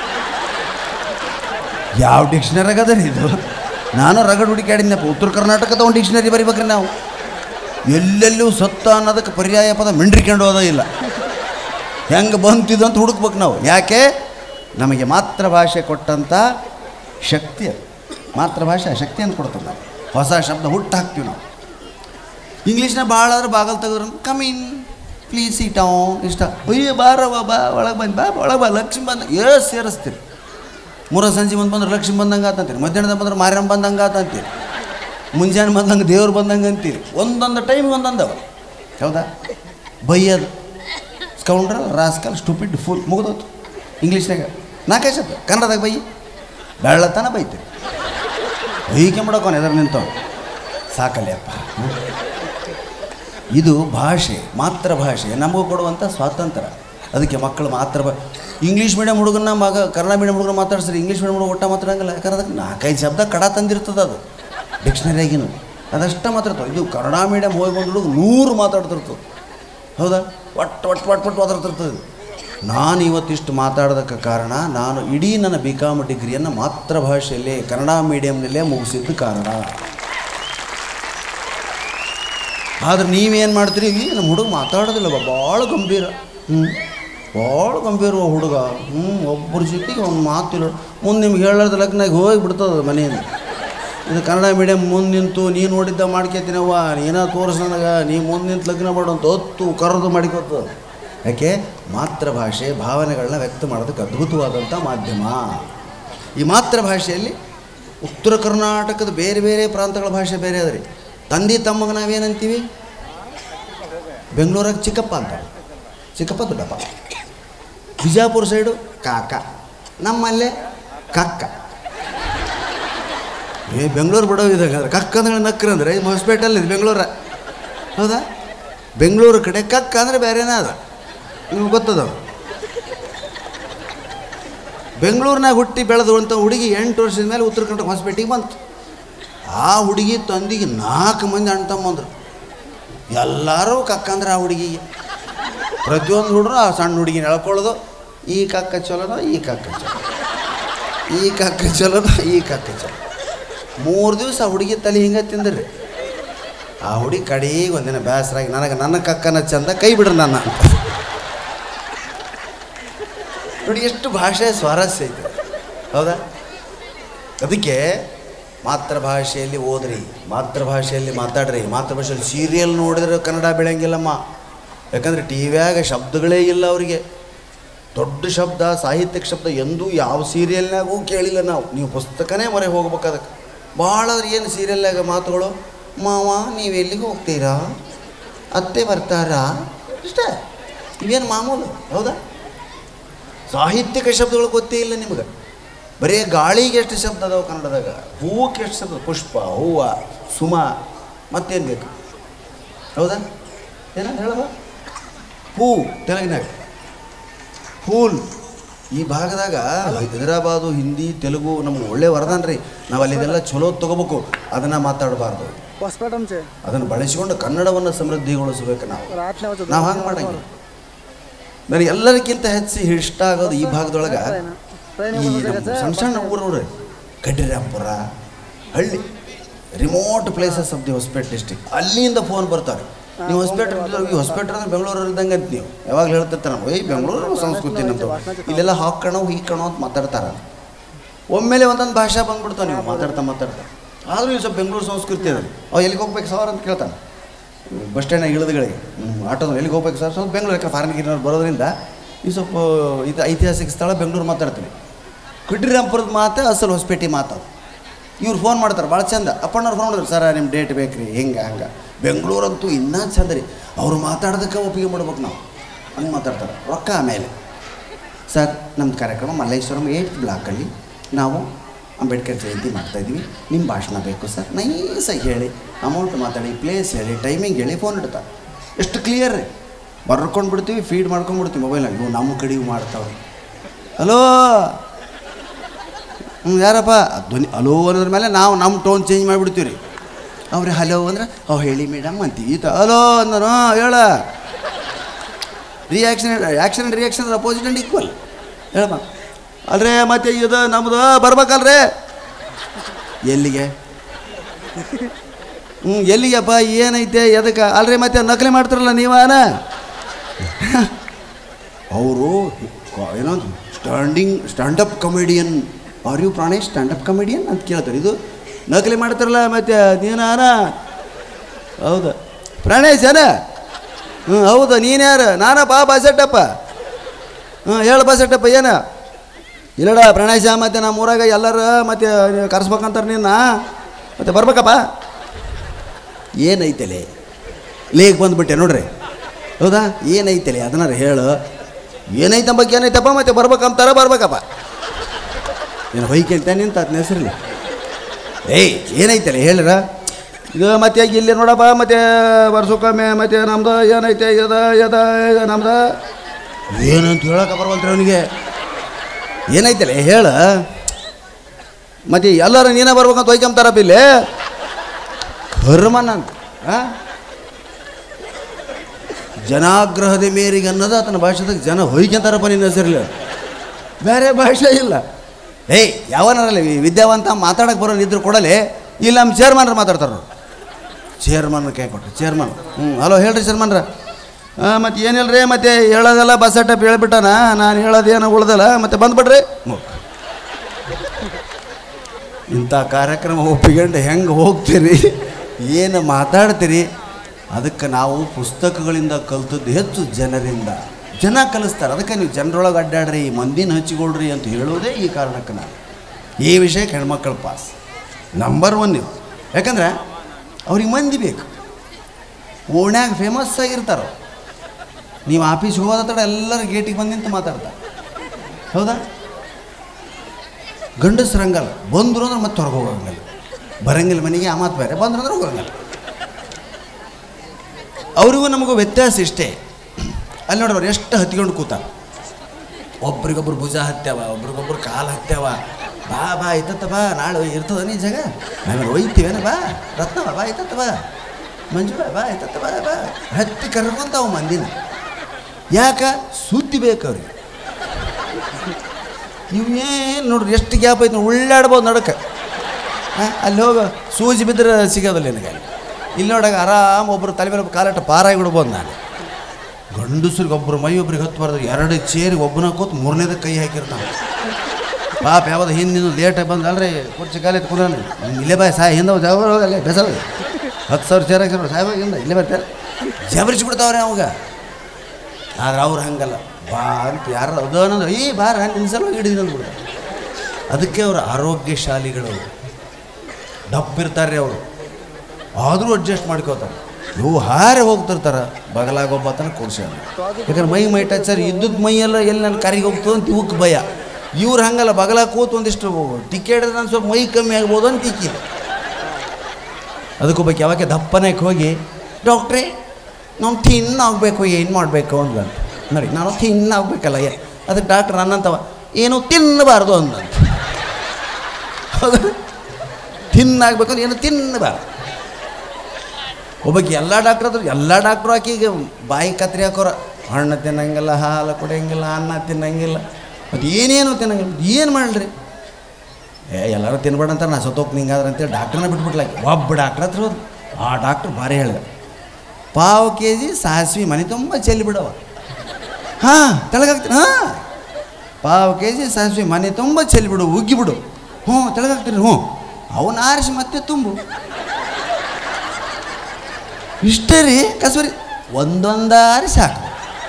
ಯಾವ ಡಿಕ್ಷನರಿ ಅದ ಇದು ನಾನು ರಗಡ್ ಹುಡುಕಾಡಿದ್ನಪ್ಪ ಉತ್ತರ ಕರ್ನಾಟಕದ ಒಂದು ಡಿಕ್ಷನರಿ ಬರಿಬೇಕ್ರಿ ನಾವು ಎಲ್ಲೆಲ್ಲೂ ಸತ್ತ ಅನ್ನೋದಕ್ಕೆ ಪರ್ಯಾಯ ಪದ ಮೆಂಡ್ರಿಕೊಂಡು ಹೋದ ಇಲ್ಲ ಹೆಂಗೆ ಬಂತಿದ್ದು ಅಂತ ಹುಡುಕ್ಬೇಕು ನಾವು ಯಾಕೆ ನಮಗೆ ಮಾತೃಭಾಷೆ ಕೊಟ್ಟಂಥ ಶಕ್ತಿ ಅದು. ಮಾತೃಭಾಷೆ ಆ ಶಕ್ತಿಯನ್ನು ಕೊಡ್ತದೆ ಹೊಸ ಶಬ್ದ ಹುಟ್ಟು ಹಾಕ್ತೀವಿ ನಾವು ಇಂಗ್ಲೀಷ್ನ ಭಾಳ ಆದ್ರೆ ಬಾಗಲ್ ತೆಗೆದ್ರು ಕಮ್ ಇನ್ ಪ್ಲೀಸ್ ಈ ಟೌನ್ ಇಷ್ಟ ಅಯ್ಯೋ ಬಾರವ್ವ ಬಾ ಒಳಗೆ ಬಂದು ಬಾ ಒಳಗೆ ಬಾ ಲಕ್ಷ್ಮಿ ಬಂದ ಏ ಸೇರಿಸ್ತೀರಿ ಮೂರ ಸಂಜೆ ಮುಂದೆ ಬಂದ್ರೆ ಲಕ್ಷ್ಮಿ ಬಂದಂಗೆ ಆತಂತೀರಿ ಮಧ್ಯಾಹ್ನದ ಬಂದ್ರೆ ಮಾರ್ಯಮ್ಮ ಬಂದಂಗೆ ಆತಂತೀರಿ ಮುಂಜಾನೆ ಬಂದಂಗೆ ದೇವ್ರು ಬಂದಂಗೆ ಅಂತೀರಿ ಒಂದೊಂದು ಟೈಮ್ ಒಂದೊಂದವ ಹೌದಾ ಬೈಯೋದು ಸ್ಕೌಂಡ್ರ ರಾಸ್ಕಲ್ ಸ್ಟುಪಿಡ್ ಫುಲ್ ಮುಗಿದೋತು ಇಂಗ್ಲೀಷ್ನಾಗ ನಾಲ್ಕೇ ಶಬ್ದ ಕನ್ನಡದಾಗ ಬೈ ಬೆಳ್ಳತನ ಬೈತೀರಿ ಹೀಗೆ ಮಾಡಕೋನೆ ಎದ್ರ ನಿಂತವ್ ಸಾಕಲ್ಲಪ್ಪ ಇದು ಭಾಷೆ ಮಾತೃ ಭಾಷೆ ನಮಗೂ ಕೊಡುವಂಥ ಸ್ವಾತಂತ್ರ್ಯ ಅದಕ್ಕೆ ಮಕ್ಕಳು ಮಾತೃ ಭಾ ಇಂಗ್ಲೀಷ್ ಮೀಡಿಯಮ್ ಹುಡುಗನ ಮಗ ಕನ್ನಡ ಮೀಡಿಯಮ್ ಹುಡುಗನ ಮಾತಾಡ್ಸ್ರಿ ಇಂಗ್ಲೀಷ್ ಮೀಡಿಯಮ್ ಹುಡುಗ ಒಟ್ಟ ಮಾತಾಡಂಗಿಲ್ಲ ಯಾಕಂದ್ರೆ ಅದಕ್ಕೆ ನಾಲ್ಕೈದು ಶಬ್ದ ಕಡ ತಂದಿರ್ತದೆ ಅದು ಡಿಕ್ಷನರಿಯಾಗಿನೂ ಅದಷ್ಟ ಮಾತಾಡ್ತಾವೆ ಇದು ಕನ್ನಡ ಮೀಡಿಯಮ್ ಹೋಗಿ ಬಂದು ಹುಡುಗ ನೂರು ಮಾತಾಡ್ತಿರ್ತದೆ ಹೌದಾ ಒಟ್ಟು ಒಟ್ಟು ಒಟ್ಟು ಒಟ್ಟು ಮಾತಾಡ್ತಿರ್ತದೆ ನಾನು ಇವತ್ತಿಷ್ಟು ಮಾತಾಡೋದಕ್ಕೆ ಕಾರಣ ನಾನು ಇಡೀ ನನ್ನ ಬಿ ಕಾಮ್ ಡಿಗ್ರಿಯನ್ನು ಮಾತೃಭಾಷೆಯಲ್ಲೇ ಕನ್ನಡ ಮೀಡಿಯಮ್ನಲ್ಲೇ ಮುಗಿಸಿದ್ದು ಕಾರಣ ಆದ್ರೆ ನೀವೇನು ಮಾಡ್ತೀರಿ ಈ ನಮ್ಮ ಹುಡುಗ ಮಾತಾಡೋದಿಲ್ಲ ಭಾಳ ಗಂಭೀರ ಹ್ಞೂ ಭಾಳ ಗಂಭೀರ ಅವ ಹುಡುಗ ಹ್ಞೂ ಒಬ್ಬರ ಜೊತೆಗೆ ಒಂದು ಮಾತಿಲ್ಲ ಮುಂದೆ ನಿಮ್ಗೆ ಹೇಳೋದು ಲಗ್ನಾಗ ಹೋಗಿ ಬಿಡ್ತದೆ ಮನೆಯಿಂದ ಇದು ಕನ್ನಡ ಮೀಡಿಯಮ್ ಮುಂದೆ ನಿಂತು ನೀನು ನೋಡಿದ್ದ ಮಾಡ್ಕೊತೀನವ್ವ ನೀನ ತೋರಿಸ್ ನನಗೆ ನೀ ಮುಂದೆ ನಿಂತು ಲಗ್ನ ಮಾಡು ಅಂತ ಹೊತ್ತು ಕರೆದು ಮಾಡಿಕೊತ ಯಾಕೆ ಮಾತೃಭಾಷೆ ಭಾವನೆಗಳನ್ನ ವ್ಯಕ್ತ ಮಾಡೋದಕ್ಕೆ ಅದ್ಭುತವಾದಂಥ ಮಾಧ್ಯಮ ಈ ಮಾತೃಭಾಷೆಯಲ್ಲಿ ಉತ್ತರ ಕರ್ನಾಟಕದ ಬೇರೆ ಬೇರೆ ಪ್ರಾಂತಗಳ ಭಾಷೆ ಬೇರೆ ಅದ ರೀ ತಂದೆ ತಮ್ಮಗೆ ನಾವೇನಂತೀವಿ ಬೆಂಗಳೂರಾಗ ಚಿಕ್ಕಪ್ಪ ಅಂತ ಚಿಕ್ಕಪ್ಪ ದೊಡ್ಡಪ್ಪ ಬಿಜಾಪುರ ಸೈಡು ಕಾಕ ನಮ್ಮಲ್ಲೇ ಕಕ್ಕ ಏ ಬೆಂಗಳೂರು ಬಿಡೋ ಇದಾಗ ಕಕ್ಕ ಅಂದ್ರೆ ನಕ್ರ ಅಂದರೆ ಹೊಸಪೇಟಲ್ಲಿ ಇದು ಬೆಂಗಳೂರ ಹೌದಾ ಬೆಂಗಳೂರು ಕಡೆ ಕಕ್ಕ ಅಂದರೆ ಬೇರೆನೇ ಅದ ನಿಮ್ಗೆ ಗೊತ್ತದ ಬೆಂಗಳೂರಿನಾಗ ಹುಟ್ಟಿ ಬೆಳೆದುವಂಥ ಹುಡುಗಿ ಎಂಟು ವರ್ಷದ ಮೇಲೆ ಉತ್ತರ ಕನ್ನಡ ಹೊಸಪೇಟೆಗೆ ಬಂತು ಆ ಹುಡುಗಿ ತಂದಿಗೆ ನಾಲ್ಕು ಮಂದಿ ಅಣ್ಣ ತಮ್ಮಂದ್ರು ಎಲ್ಲರೂ ಕಕ್ಕಂದ್ರೆ ಆ ಹುಡುಗಿಗೆ ಪ್ರತಿಯೊಂದು ಹುಡುಗರು ಆ ಸಣ್ಣ ಹುಡುಗಿನ ಎಳ್ಕೊಳ್ಳೋದು ಈ ಕಕ್ಕ ಚಲೋನೋ ಈ ಕಕ್ಕ ಚಲೋ ಈ ಕಕ್ಕ ಚಲೋನೋ ಈ ಕಕ್ಕ ಚಲೋ ಮೂರು ದಿವಸ ಆ ಹುಡುಗಿ ತಲೆ ಹಿಂಗೆ ತಿಂದ್ರಿ ಆ ಹುಡುಗಿ ಕಡೆಗೆ ಒಂದಿನ ಬೇಸರಾಗಿ ನನಗೆ ನನ್ನ ಕಕ್ಕನ ಚಂದ ಕೈ ಬಿಡ್ರಿ ನನ್ನ ಅಂತ ನೋಡಿ ಎಷ್ಟು ಭಾಷೆ ಸ್ವಾರಸ್ಯ ಐತೆ ಹೌದಾ ಅದಕ್ಕೆ ಮಾತೃಭಾಷೆಯಲ್ಲಿ ಓದ್ರಿ ಮಾತೃಭಾಷೆಯಲ್ಲಿ ಮಾತಾಡ್ರಿ ಮಾತೃಭಾಷೆಯಲ್ಲಿ ಸೀರಿಯಲ್ ನೋಡಿದ್ರೆ ಕನ್ನಡ ಬೆಳೆಯಂಗಿಲ್ಲಮ್ಮ ಯಾಕಂದರೆ ಟಿ ವಿಯಾಗ ಶಬ್ದಗಳೇ ಇಲ್ಲ ಅವರಿಗೆ ದೊಡ್ಡ ಶಬ್ದ ಸಾಹಿತ್ಯಿಕ ಶಬ್ದ ಎಂದೂ ಯಾವ ಸೀರಿಯಲ್ನಾಗೂ ಕೇಳಿಲ್ಲ ನಾವು ನೀವು ಪುಸ್ತಕನೇ ಮೊರೆ ಹೋಗ್ಬೇಕು ಅದಕ್ಕೆ ಭಾಳ ಅಂದ್ರೆ ಏನು ಸೀರಿಯಲ್ನಾಗ ಮಾತುಗಳು ಮಾವ ನೀವು ಎಲ್ಲಿಗೆ ಹೋಗ್ತೀರಾ ಅತ್ತೆ ಬರ್ತಾರಾ ಇಷ್ಟೇ ಇವೇನು ಮಾಮೂಲು ಹೌದಾ ಸಾಹಿತ್ಯಿಕ ಶಬ್ದಗಳು ಗೊತ್ತೇ ಇಲ್ಲ ನಿಮ್ಗೆ ಬರೀ ಗಾಳಿಗೆ ಎಷ್ಟು ಶಬ್ದ ಅದಾವ ಕನ್ನಡದಾಗ ಹೂವಕ್ಕೆ ಎಷ್ಟು ಶಬ್ದ ಪುಷ್ಪ ಹೂವ ಸುಮ ಮತ್ತೇನು ಬೇಕು ಹೌದಾ ಏನ ಹೇಳವ ಹೂ ತೆಲುಗಿನಾಗ ಫೂಲ್ ಈ ಭಾಗದಾಗ ಹೈದರಾಬಾದು ಹಿಂದಿ ತೆಲುಗು ನಮ್ಗೆ ಒಳ್ಳೆ ವರದಾನ ರೀ ನಾವು ಅಲ್ಲಿದೆಲ್ಲ ಚಲೋ ತೊಗೋಬೇಕು ಅದನ್ನು ಮಾತಾಡಬಾರ್ದು ಹೊಸಪೇಟೆ ಆमचे ಅದನ್ನು ಬಳಸಿಕೊಂಡು ಕನ್ನಡವನ್ನು ಸಮೃದ್ಧಿಗೊಳಿಸ್ಬೇಕು ನಾವು रातने होतं ನಾವು ಹಂಗೆ ಮಾಡಂಗಿಲ್ಲ ನನಗೆ ಎಲ್ಲರಿಗಿಂತ ಹೆಚ್ಚು ಇಷ್ಟ ಆಗೋದು ಈ ಭಾಗದೊಳಗೆ ಈ ನಮ್ಮ ಸಣ್ಣ ಸಣ್ಣ ಊರು ನೋಡ್ರಿ ಕಡ್ರಿರಾಂಪುರ ಹಳ್ಳಿ remote places of the Hosapete district ಅಲ್ಲಿಂದ ಫೋನ್ ಬರ್ತಾರೆ ನೀವು ಹೊಸಪೇಟೆ ಈ ಹೊಸಪೇಟೆ ಅಂದ್ರೆ ಬೆಂಗಳೂರು ಇದ್ದಂಗೆ ಅಂತ ನೀವು ಯಾವಾಗ ಹೇಳ್ತಿರ್ತಾರೆ ನಾವು ಏಯ್ ಬೆಂಗಳೂರು ಸಂಸ್ಕೃತಿ ನಮ್ಮದು ಇಲ್ಲೆಲ್ಲ ಹಾಕಣೋ ಹೀಕಣೋ ಅಂತ ಮಾತಾಡ್ತಾರೆ ಒಮ್ಮೆಲೆ ಒಂದೊಂದು ಭಾಷೆ ಬಂದ್ಬಿಡ್ತಾವೆ ನೀವು ಮಾತಾಡ್ತಾ ಮಾತಾಡ್ತಾ ಆದರೂ ಇಲ್ಲಿ ಸ್ವಲ್ಪ ಬೆಂಗಳೂರು ಸಂಸ್ಕೃತಿ ಅದ ಅವ ಎಲ್ಲಿಗೆ ಹೋಗ್ಬೇಕು ಸರ್ ಅಂತ ಕೇಳ್ತಾನೆ ಬಸ್ ಸ್ಟ್ಯಾಂಡ್ ಇಳಿದುಗಳಿಗೆ ಆಟೋದಲ್ಲಿ ಎಲ್ಲಿಗೆ ಹೋಗ್ಬೇಕು ಸರ್ ಸ್ವಲ್ಪ ಬೆಂಗಳೂರು ಯಾಕೆ ಫಾರಿನ್ ಗಿರಿನವ್ರು ಬರೋದ್ರಿಂದ ಈ ಸ್ವಲ್ಪ ಇದು ಐತಿಹಾಸಿಕ ಸ್ಥಳ ಬೆಂಗಳೂರು ಮಾತಾಡ್ತೀನಿ ಕುಡ್ರಿರಾಂಪುರದ ಮಾತು ಅಸಲು ಹೊಸಪೇಟೆ ಮಾತು ಇವ್ರು ಫೋನ್ ಮಾಡ್ತಾರೆ ಭಾಳ ಚಂದ ಅಪ್ಪಣ್ಣವ್ರು ಫೋನ್ ಮಾಡಿದ್ರು ಸರ್ ನಿಮ್ಮ ಡೇಟ್ ಬೇಕು ರೀ ಹಿಂಗೆ ಹಂಗೆ ಬೆಂಗಳೂರಂತೂ ಇನ್ನೂ ಚಂದ ರೀ ಅವ್ರು ಮಾತಾಡೋದಕ್ಕೆ ಒಪ್ಪಿಗೆ ಮಾಡ್ಬೇಕು ನಾವು ಹಂಗೆ ಮಾತಾಡ್ತಾರೆ ರೊಕ್ಕ ಆಮೇಲೆ ಸರ್ ನಮ್ಮದು ಕಾರ್ಯಕ್ರಮ ಮಲ್ಲೇಶ್ವರಂ ಏಯ್ಟ್ ಬ್ಲಾಕಲ್ಲಿ ನಾವು ಅಂಬೇಡ್ಕರ್ ಜಯಂತಿ ಮಾಡ್ತಾಯಿದ್ವಿ ನಿಮ್ಮ ಭಾಷಣ ಬೇಕು ಸರ್ ನೈಸಾಗಿ ಹೇಳಿ ಅಮೌಂಟ್ ಮಾತಾಡಿ ಪ್ಲೇಸ್ ಹೇಳಿ ಟೈಮಿಂಗ್ ಹೇಳಿ ಫೋನ್ ಇಡ್ತಾರೆ ಎಷ್ಟು ಕ್ಲಿಯರ್ ರೀ ಬರ್ಕೊಂಡು ಬಿಡ್ತೀವಿ ಫೀಡ್ ಮಾಡ್ಕೊಂಡ್ಬಿಡ್ತೀವಿ ಮೊಬೈಲ್ನಾಗ ಇವು ನಮ್ಮ ಕಡೆಯೂ ಮಾಡ್ತಾವೆ ಹಲೋ ಹ್ಞೂ ಯಾರಪ್ಪ ಧ್ವನಿ ಹಲೋ ಅನ್ನೋದ್ರ ಮೇಲೆ ನಾವು ನಮ್ಮ ಟೋನ್ ಚೇಂಜ್ ಮಾಡಿಬಿಡ್ತೀವಿ ರೀ ಅವ್ರೆ ಹಲೋ ಅಂದ್ರೆ ಅವು ಹೇಳಿ ಮೇಡಮ್ ಅಂತೀವಿ ಈತ ಹಲೋ ಅಂದನು ಹೇಳ reaction action and reaction opposite and equal ಹೇಳಮ್ಮ ಅಲ್ರೇ ಮತ್ತೆ ಇದು ನಮ್ಮದು ಬರ್ಬೇಕಲ್ರೇ ಎಲ್ಲಿಗೆ ಹ್ಞೂ ಎಲ್ಲಿಗೆಪ್ಪ ಏನೈತೆ ಎದಕ್ಕೆ ಅಲ್ರಿ ಮತ್ತೆ ನಕಲಿ ಮಾಡ್ತಾರಲ್ಲ ನೀವಾನ ಅವರು ಏನೋ standing stand up comedian are you Pranesh stand up comedian ಅಂತ ಕೇಳ್ತಾರೆ ಇದು ನಕಲಿ ಮಾಡ್ತಾರಲ್ಲ ಮತ್ತೆ ನೀನಾನ ಹೌದಾ ಪ್ರಾಣೇಶ್ ಏನ ಹ್ಞೂ ಹೌದಾ ನೀನು ಯಾರು ನಾನಪ್ಪ ಬಸಟ್ಟಪ್ಪ ಹ್ಞೂ ಹೇಳು ಬಸಟ್ಟಪ್ಪ ಏನ ಇಲ್ಲಡ ಪ್ರಣೇಶ ಮತ್ತು ನಮ್ಮ ಊರಾಗ ಎಲ್ಲರೂ ಮತ್ತೆ ಕರೆಸ್ಬೇಕಂತಾರೆ ನಿನ್ನ ಮತ್ತೆ ಬರ್ಬೇಕಪ್ಪ ಏನೈತಲೆ ಲೇಗ್ ಬಂದ್ಬಿಟ್ಟೆ ನೋಡ್ರಿ ಹೌದಾ ಏನೈತಲೆ ಅದನ್ನಾರ ಹೇಳು ಏನೈತಂಬ ಏನೈತಪ್ಪ ಮತ್ತೆ ಬರ್ಬೇಕಂತಾರ ಬರ್ಬೇಕಪ್ಪ ಏನು ಹೊಯ್ಕೆಂತ ನಿಂತ ಅದನ್ನ ಹೆಸರಲ್ಲಿ ಏಯ್ ಏನೈತಲೆ ಹೇಳ್ರ ಇದು ಮತ್ತೆ ಇಲ್ಲಿ ನೋಡಪ್ಪ ಮತ್ತೆ ವರ್ಷಕ್ಕೊಮ್ಮೆ ಮತ್ತೆ ನಮ್ದು ಏನೈತೆ ಇದ ಯದ ಇದ ನಮ್ದು ಏನಂತ ಹೇಳಕ್ಕೆ ಬರುವಂತ್ರಿ ಅವನಿಗೆ ಏನೈತಲೆ ಹೇಳ ಮತ್ತೆ ಎಲ್ಲರೂ ನೀನೇ ಬರ್ಬೇಕಂತ ಹೊಯ್ಕೊಂತಾರಪ್ಪ ಇಲ್ಲಿ ಕರ್ಮನ ಆ ಜನಾಗ್ರಹದ ಮೇರೆಗೆ ಅನ್ನೋದು ಆತನ ಭಾಷೆದಾಗ ಜನ ಹೊಯ್ಕೊಂತಾರಪ್ಪ ನಿನ್ನ ಹೆಸರಲ್ಲಿ ಬೇರೆ ಭಾಷೆ ಇಲ್ಲ ಏಯ್ ಯಾವನಾರಲ್ಲ ವಿದ್ಯಾವಂತ ಮಾತಾಡಕ್ಕೆ ಬರೋರು ಇದ್ರು ಕೊಡಲಿ ಇಲ್ಲ ನಮ್ಮ ಚೇರ್ಮನ್ರು ಮಾತಾಡ್ತಾರೆ ಚೇರ್ಮನ್ ಕೈ ಕೊಟ್ಟು ಚೇರ್ಮನ್ ಹ್ಞೂ ಹಲೋ ಹೇಳ್ರಿ ಚೇರ್ಮನ್ರ ಹಾಂ ಮತ್ತು ಏನಿಲ್ರಿ ಮತ್ತೆ ಹೇಳೋದೆಲ್ಲ ಬಸ್ ಅಟ್ಟಪ್ ಹೇಳ್ಬಿಟ್ಟಾನ ನಾನು ಹೇಳೋದೇನು ಉಳ್ದಲ್ಲ ಮತ್ತೆ ಬಂದ್ಬಿಡ್ರಿ ಮುಗ್. ಇಂಥ ಕಾರ್ಯಕ್ರಮ ಒಪ್ಪಿಕೊಂಡು ಹೆಂಗೆ ಹೋಗ್ತೀರಿ ಏನು ಮಾತಾಡ್ತೀರಿ ಅದಕ್ಕೆ ನಾವು ಪುಸ್ತಕಗಳಿಂದ ಕಲ್ತದ್ದು ಹೆಚ್ಚು ಜನರಿಂದ ಜನ ಕಲಿಸ್ತಾರೆ ಅದಕ್ಕೆ ನೀವು ಜನರೊಳಗೆ ಅಡ್ಡಾಡ್ರಿ ಮಂದಿನ ಹಚ್ಚಿಕೊಳ್ರಿ ಅಂತ ಹೇಳೋದೇ ಈ ಕಾರಣಕ್ಕೆ ನಾನು ಈ ವಿಷಯಕ್ಕೆ ಹೆಣ್ಮಕ್ಳು ಪಾಸ್ ನಂಬರ್ ಒನ್ ನೀವು ಯಾಕಂದ್ರೆ ಅವ್ರಿಗೆ ಮಂದಿ ಬೇಕು ಓಣ್ಯಾಗ ಫೇಮಸ್ ಆಗಿರ್ತಾರೆ ನೀವು ಆಫೀಸ್ಗೆ ಹೋದ ತಡ ಎಲ್ಲರೂ ಗೇಟಿಗೆ ಬಂದು ನಿಂತು ಮಾತಾಡ್ತಾರೆ ಹೌದಾ ಗಂಡಸ್ರಂಗಲ್ಲ ಬಂದರು ಅಂದ್ರೆ ಮತ್ತೆ ಹೊರಗೆ ಹೋಗಂಗಿಲ್ಲ ಬರಂಗಿಲ್ಲ ಮನೆಗೆ ಆ ಮಾತು ಬೇರೆ ಬಂದ್ರು ಅಂದ್ರೆ ಹೋಗಂಗಿಲ್ಲ ಅವರಿಗೂ ನಮಗೂ ವ್ಯತ್ಯಾಸ ಇಷ್ಟೇ ಅಲ್ಲಿ ನೋಡ್ರಿ ಎಷ್ಟು ಹತ್ಕೊಂಡು ಕೂತ ಒಬ್ರಿಗೊಬ್ರು ಭುಜ ಹತ್ಯಾವ ಒಬ್ರಿಗೊಬ್ರು ಕಾಲು ಹತ್ಯಾವ ಬಾ ಬಾ ಇತ್ತತ್ತ ಬಾ ನಾಳೆ ಇರ್ತದ ನೀ ಜಾಗ ನಾವೇನು ಒಯ್ತೀವೇನ ಬಾ ರತ್ನವ ಬಾ ಇತ್ತತ್ತ ಬಾ ಮಂಜು ಬಾ ಬಾ ಇತ್ತತ್ತ ಬಾ ಬಾ ಹತ್ತಿ ಕರ್ಕೊಂತಾವ ಮಂದಿನ ಯಾಕ ಸುದ್ದಿ ಬೇಕು ಅವ್ರಿಗೆ ಇವೇನು ನೋಡ್ರಿ ಎಷ್ಟು ಗ್ಯಾಪ್ ಐತೆ ನೋಡಿ ಉಳ್ಳಾಡ್ಬೋದು ನಡಕ್ಕೆ ಹಾಂ ಅಲ್ಲಿ ಹೋಗು ಸೂಜಿ ಬಿದ್ದರೆ ಸಿಗೋದಿಲ್ಲ ನಿನಗೆ ಇಲ್ಲಿ ನೋಡಾಗ ಆರಾಮ್ ಒಬ್ಬರು ತಲೆ ಮೇಲೆ ಕಾಲಟ್ಟ ಪಾರಾಗಿ ಬಿಡ್ಬೋದು ನಾನು ಗಂಡಸ್ರಿಗೆ ಒಬ್ಬರು ಮೈ ಒಬ್ರಿಗೆ ಹತ್ತಬಾರ್ದು ಎರಡು ಚೇರಿಗೆ ಒಬ್ಬನ ಕೂತು ಮೂರನೇದ ಕೈ ಹಾಕಿರ್ತಾನೆ ಪಾಪ ಯಾವ್ದು ಹಿಂದಿನ ಲೇಟಾಗಿ ಬಂದು ಅಲ್ರಿ ಕುರ್ಚಿ ಕಾಲಿ ಎತ್ಕೊಂಡು ಇಲ್ಲೇ ಬಾಯ್ ಸಾಯ್ ಹಿಂದೆ ಜಾವ ಅಲ್ಲೇ ಬೆಸವ ಹತ್ತು ಸಾವಿರ ಚೇರ್ ಹಾಕಿದ್ರು ಸಾಯ್ ಹಿಂದೆ ಇಲ್ಲೇ ಬರ್ತಾರೆ ಜಬರಿಸಿ ಬಿಡ್ತಾವ್ರೆ ಅವಾಗ ಆದ್ರೆ ಅವ್ರು ಹಂಗಲ್ಲ ಬಾ ಅಂತ ಯಾರು ಅದು ಅನ್ನೋದು ಈ ಬಾರ ನಿನ್ನ ಸಲುವಾಗಿ ಹಿಡಿದು ಅಂದ್ಬಿಡು ಅದಕ್ಕೆ ಅವರು ಆರೋಗ್ಯಶಾಲಿಗಳು ದಪ್ಪಿರ್ತಾರೆ ಅವರು ಆದರೂ ಅಡ್ಜಸ್ಟ್ ಮಾಡ್ಕೋತಾರೆ ಇವು ಹಾರೆ ಹೋಗ್ತಿರ್ತಾರೆ ಬಗಲಾಗ ಒಬ್ಬ ತನಕ ಕೂಡ್ಸ್ಯಾರ ಯಾಕಂದ್ರೆ ಮೈ ಮೈ ಟಚರ್ ಇದ್ದದ್ದು ಮೈಯೆಲ್ಲ ಎಲ್ಲಿ ನನ್ನ ಕರಿಗೆ ಹೋಗ್ತದೆ ಅಂತ ಇವಕ್ಕೆ ಭಯ ಇವ್ರು ಹಂಗಲ್ಲ ಬಗಲಾಗ ಕೂತು ಒಂದಿಷ್ಟು ಟಿಕೆಟ್ ನಾನು ಸ್ವಲ್ಪ ಮೈ ಕಮ್ಮಿ ಆಗ್ಬೋದು ಅಂತ ಇಕ್ಕಿ ಅದಕ್ಕೊಬ್ಬಕ್ಕೆ ಯಾವಾಗ ದಪ್ಪನಕ್ಕೆ ಹೋಗಿ ಡಾಕ್ಟ್ರೇ ನಾವು ತಿನ್ ಆಗಬೇಕು ಏನು ಮಾಡಬೇಕು ಅಂದ್ಲ ನೋಡಿ ನಾನು ತಿನ್ ಆಗಬೇಕಲ್ಲ ಏ ಅದಕ್ಕೆ ಡಾಕ್ಟ್ರ್ ನನ್ನಂತವ ಏನು ತಿನ್ನಬಾರ್ದು ಅಂದಂತ ಹೌದಾ ತಿನ್ನಾಗಬೇಕು ಅಂದ್ರೆ ಏನು ತಿನ್ನಬಾರ್ದು ಒಬ್ಬಕ್ಕೆ ಎಲ್ಲ ಡಾಕ್ಟ್ರ್ ಆದ್ರು ಎಲ್ಲ ಡಾಕ್ಟ್ರು ಆಕಿಗೆ ಬಾಯಿ ಕತ್ರಿ ಹಾಕೋರ ಹಣ್ಣು ತಿನ್ನಂಗಿಲ್ಲ ಹಾಲು ಕುಡಿಯಂಗಿಲ್ಲ ಅನ್ನ ತಿನ್ನಂಗಿಲ್ಲ ಮತ್ತು ಏನೇನು ತಿನ್ನಂಗಿಲ್ಲ ಏನು ಮಾಡಲ್ರಿ ಏ ಎಲ್ಲರೂ ತಿನ್ಬೇಡ ಅಂತ ನಾ ಸತ್ತೋಗ್ ನಿಂಗಾದ್ರೆ ಅಂತೇಳಿ ಡಾಕ್ಟ್ರನ್ನ ಬಿಟ್ಬಿಟ್ಲಾಕಿ ಒಬ್ಬ ಡಾಕ್ಟ್ರ್ ಹತ್ರ ಹೋದ್ರು ಆ ಡಾಕ್ಟ್ರ್ ಭಾರಿ ಹೇಳಿದೆ ಪಾವು ಕೆ ಜಿ ಸಾಸಿವೆ ಮನೆ ತುಂಬ ಚೆಲ್ಲಿ ಬಿಡವ ಹಾಂ ತೆಳಗಾಗ್ತೀನಿ ಹಾಂ ಪಾವು ಕೆ ಜಿ ಸಾಸಿವೆ ಮನೆ ತುಂಬ ಚೆಲ್ಲಿ ಬಿಡು ಉಗ್ಗಿ ಬಿಡು ಹ್ಞೂ ತೆಳಗಾಗ್ತೀನಿ ಹ್ಞೂ ಅವನ್ನ ಆರಿಸಿ ಮತ್ತೆ ತುಂಬು ಇಷ್ಟೇ ರೀ ಕಸೂರಿ ಒಂದೊಂದಾರಿ ಸಾಕು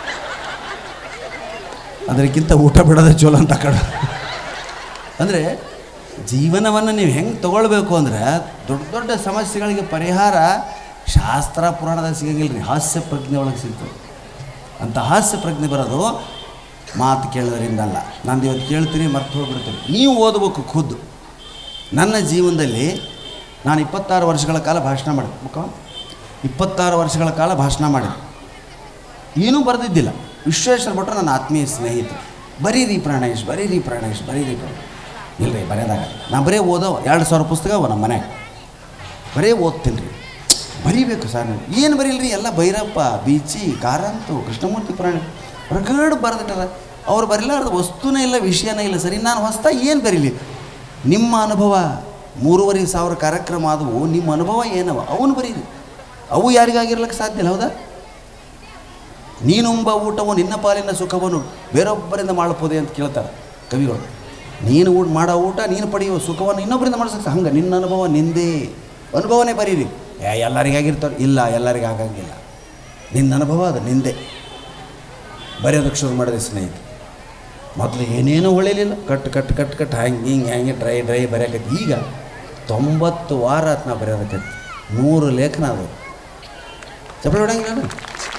ಅದಕ್ಕಿಂತ ಊಟ ಬಿಡೋದೇ ಚಲೋ ಅಂತ ಕಡೆ ಅಂದರೆ ಜೀವನವನ್ನು ನೀವು ಹೆಂಗೆ ತಗೊಳ್ಬೇಕು ಅಂದ್ರೆ ದೊಡ್ಡ ದೊಡ್ಡ ಸಮಸ್ಯೆಗಳಿಗೆ ಪರಿಹಾರ ಶಾಸ್ತ್ರ ಪುರಾಣದಾಗ ಸಿಗಂಗಿಲ್ಲ ರೀ ಹಾಸ್ಯ ಪ್ರಜ್ಞೆ ಒಳಗೆ ಸಿಗ್ತದೆ ಅಂತ ಹಾಸ್ಯ ಪ್ರಜ್ಞೆ ಬರೋದು ಮಾತು ಕೇಳೋದ್ರಿಂದ ಅಲ್ಲ ನಾನು ಇವತ್ತು ಕೇಳ್ತೀನಿ ಮರ್ತು ಹೋಗ್ಬಿಡ್ತೀನಿ ನೀವು ಓದಬೇಕು ಖುದ್ದು ನನ್ನ ಜೀವನದಲ್ಲಿ ನಾನು ಇಪ್ಪತ್ತಾರು ವರ್ಷಗಳ ಕಾಲ ಭಾಷಣ ಮಾಡಿದೆ ಮುಖ ಇಪ್ಪತ್ತಾರು ವರ್ಷಗಳ ಕಾಲ ಭಾಷಣ ಮಾಡಿದೆ ಏನೂ ಬರೆದಿದ್ದಿಲ್ಲ ವಿಶ್ವೇಶ್ವರ ಭಟ್ರು ನನ್ನ ಆತ್ಮೀಯ ಸ್ನೇಹಿತರು ಬರೀರಿ ಪ್ರಾಣೇಶ್ ಬರೀರಿ ಪ್ರಾಣೇಶ್ ಬರೀರಿ ಪ್ರಾಣೇಶ್ ಇಲ್ರಿ ಬರೆಯೋದಾಗ ನಾ ಬರೀ ಓದೋ ಎರಡು ಸಾವಿರ ಪುಸ್ತಕ ಅವ ನಮ್ಮ ಮನ್ಯಾಗ ಬರೀ ಓದ್ತೀನಿ ರೀ ಬರೀಬೇಕು ಸರ್ ನೀವು ಏನು ಬರೀಲ್ರಿ ಎಲ್ಲ ಭೈರಪ್ಪ ಬೀಚಿ ಕಾರಂತು ಕೃಷ್ಣಮೂರ್ತಿ ಪುರಾಣ ಪ್ರಗಡ್ ಬರೆದಿಟ್ಟಾರ ಅವ್ರು ಬರೀಲಾರ್ದ ವಸ್ತುನೇ ಇಲ್ಲ ವಿಷಯನೇ ಇಲ್ಲ ಸರಿ ನಾನು ಹೊಸ್ದಾಗಿ ಏನು ಬರೀಲಿ ನಿಮ್ಮ ಅನುಭವ ಮೂರುವರೆ ಸಾವಿರ ಕಾರ್ಯಕ್ರಮ ಆದವು ನಿಮ್ಮ ಅನುಭವ ಏನವ ಅವನು ಬರೀರಿ ಅವು ಯಾರಿಗಾಗಿರ್ಲಿಕ್ಕೆ ಸಾಧ್ಯ ಇಲ್ಲ ಹೌದಾ ನೀನುಂಬ ಊಟವು ನಿನ್ನ ಪಾಲಿನ ಸುಖವನ್ನು ಬೇರೊಬ್ಬರಿಂದ ಮಾಡಬಹುದೇ ಅಂತ ಕೇಳ್ತಾರೆ ಕವಿಗಳು ನೀನು ಊಟ ಮಾಡೋ ಊಟ ನೀನು ಪಡೆಯುವ ಸುಖವನ್ನು ಇನ್ನೊಬ್ಬರಿಂದ ಮಾಡಿಸಕ್ಕೆ ಹಂಗೆ ನಿನ್ನ ಅನುಭವ ನಿಂದೇ ಅನುಭವನೇ ಬರೀರಿ ಏ ಎಲ್ಲರಿಗಾಗಿರ್ತಾರೆ ಇಲ್ಲ ಎಲ್ಲರಿಗೆ ಆಗಂಗಿಲ್ಲ ನಿನ್ನ ಅನುಭವ ಅದು ನಿಂದೆ ಬರೆಯೋದಕ್ಕೆ ಶುರು ಮಾಡಿದೆ ಸ್ನೇಹಿತ ಮೊದಲು ಏನೇನೂ ಹೊಳಿಲಿಲ್ಲ ಕಟ್ ಕಟ್ ಕಟ್ ಕಟ್ ಹಂಗೆ ಹಿಂಗೆ ಹಂಗೆ ಡ್ರೈ ಡ್ರೈ ಬರೆಯಕತ್ತಿ ಈಗ ತೊಂಬತ್ತು ವಾರ ಆತ್ ನಾ ಬರೆಯೋದಕ್ಕೈತಿ ನೂರು ಲೇಖನ ಅದು ಚಪ್ಪಲಿ ಹೊಡಂಗಿಲ್ಲ ನಾನು?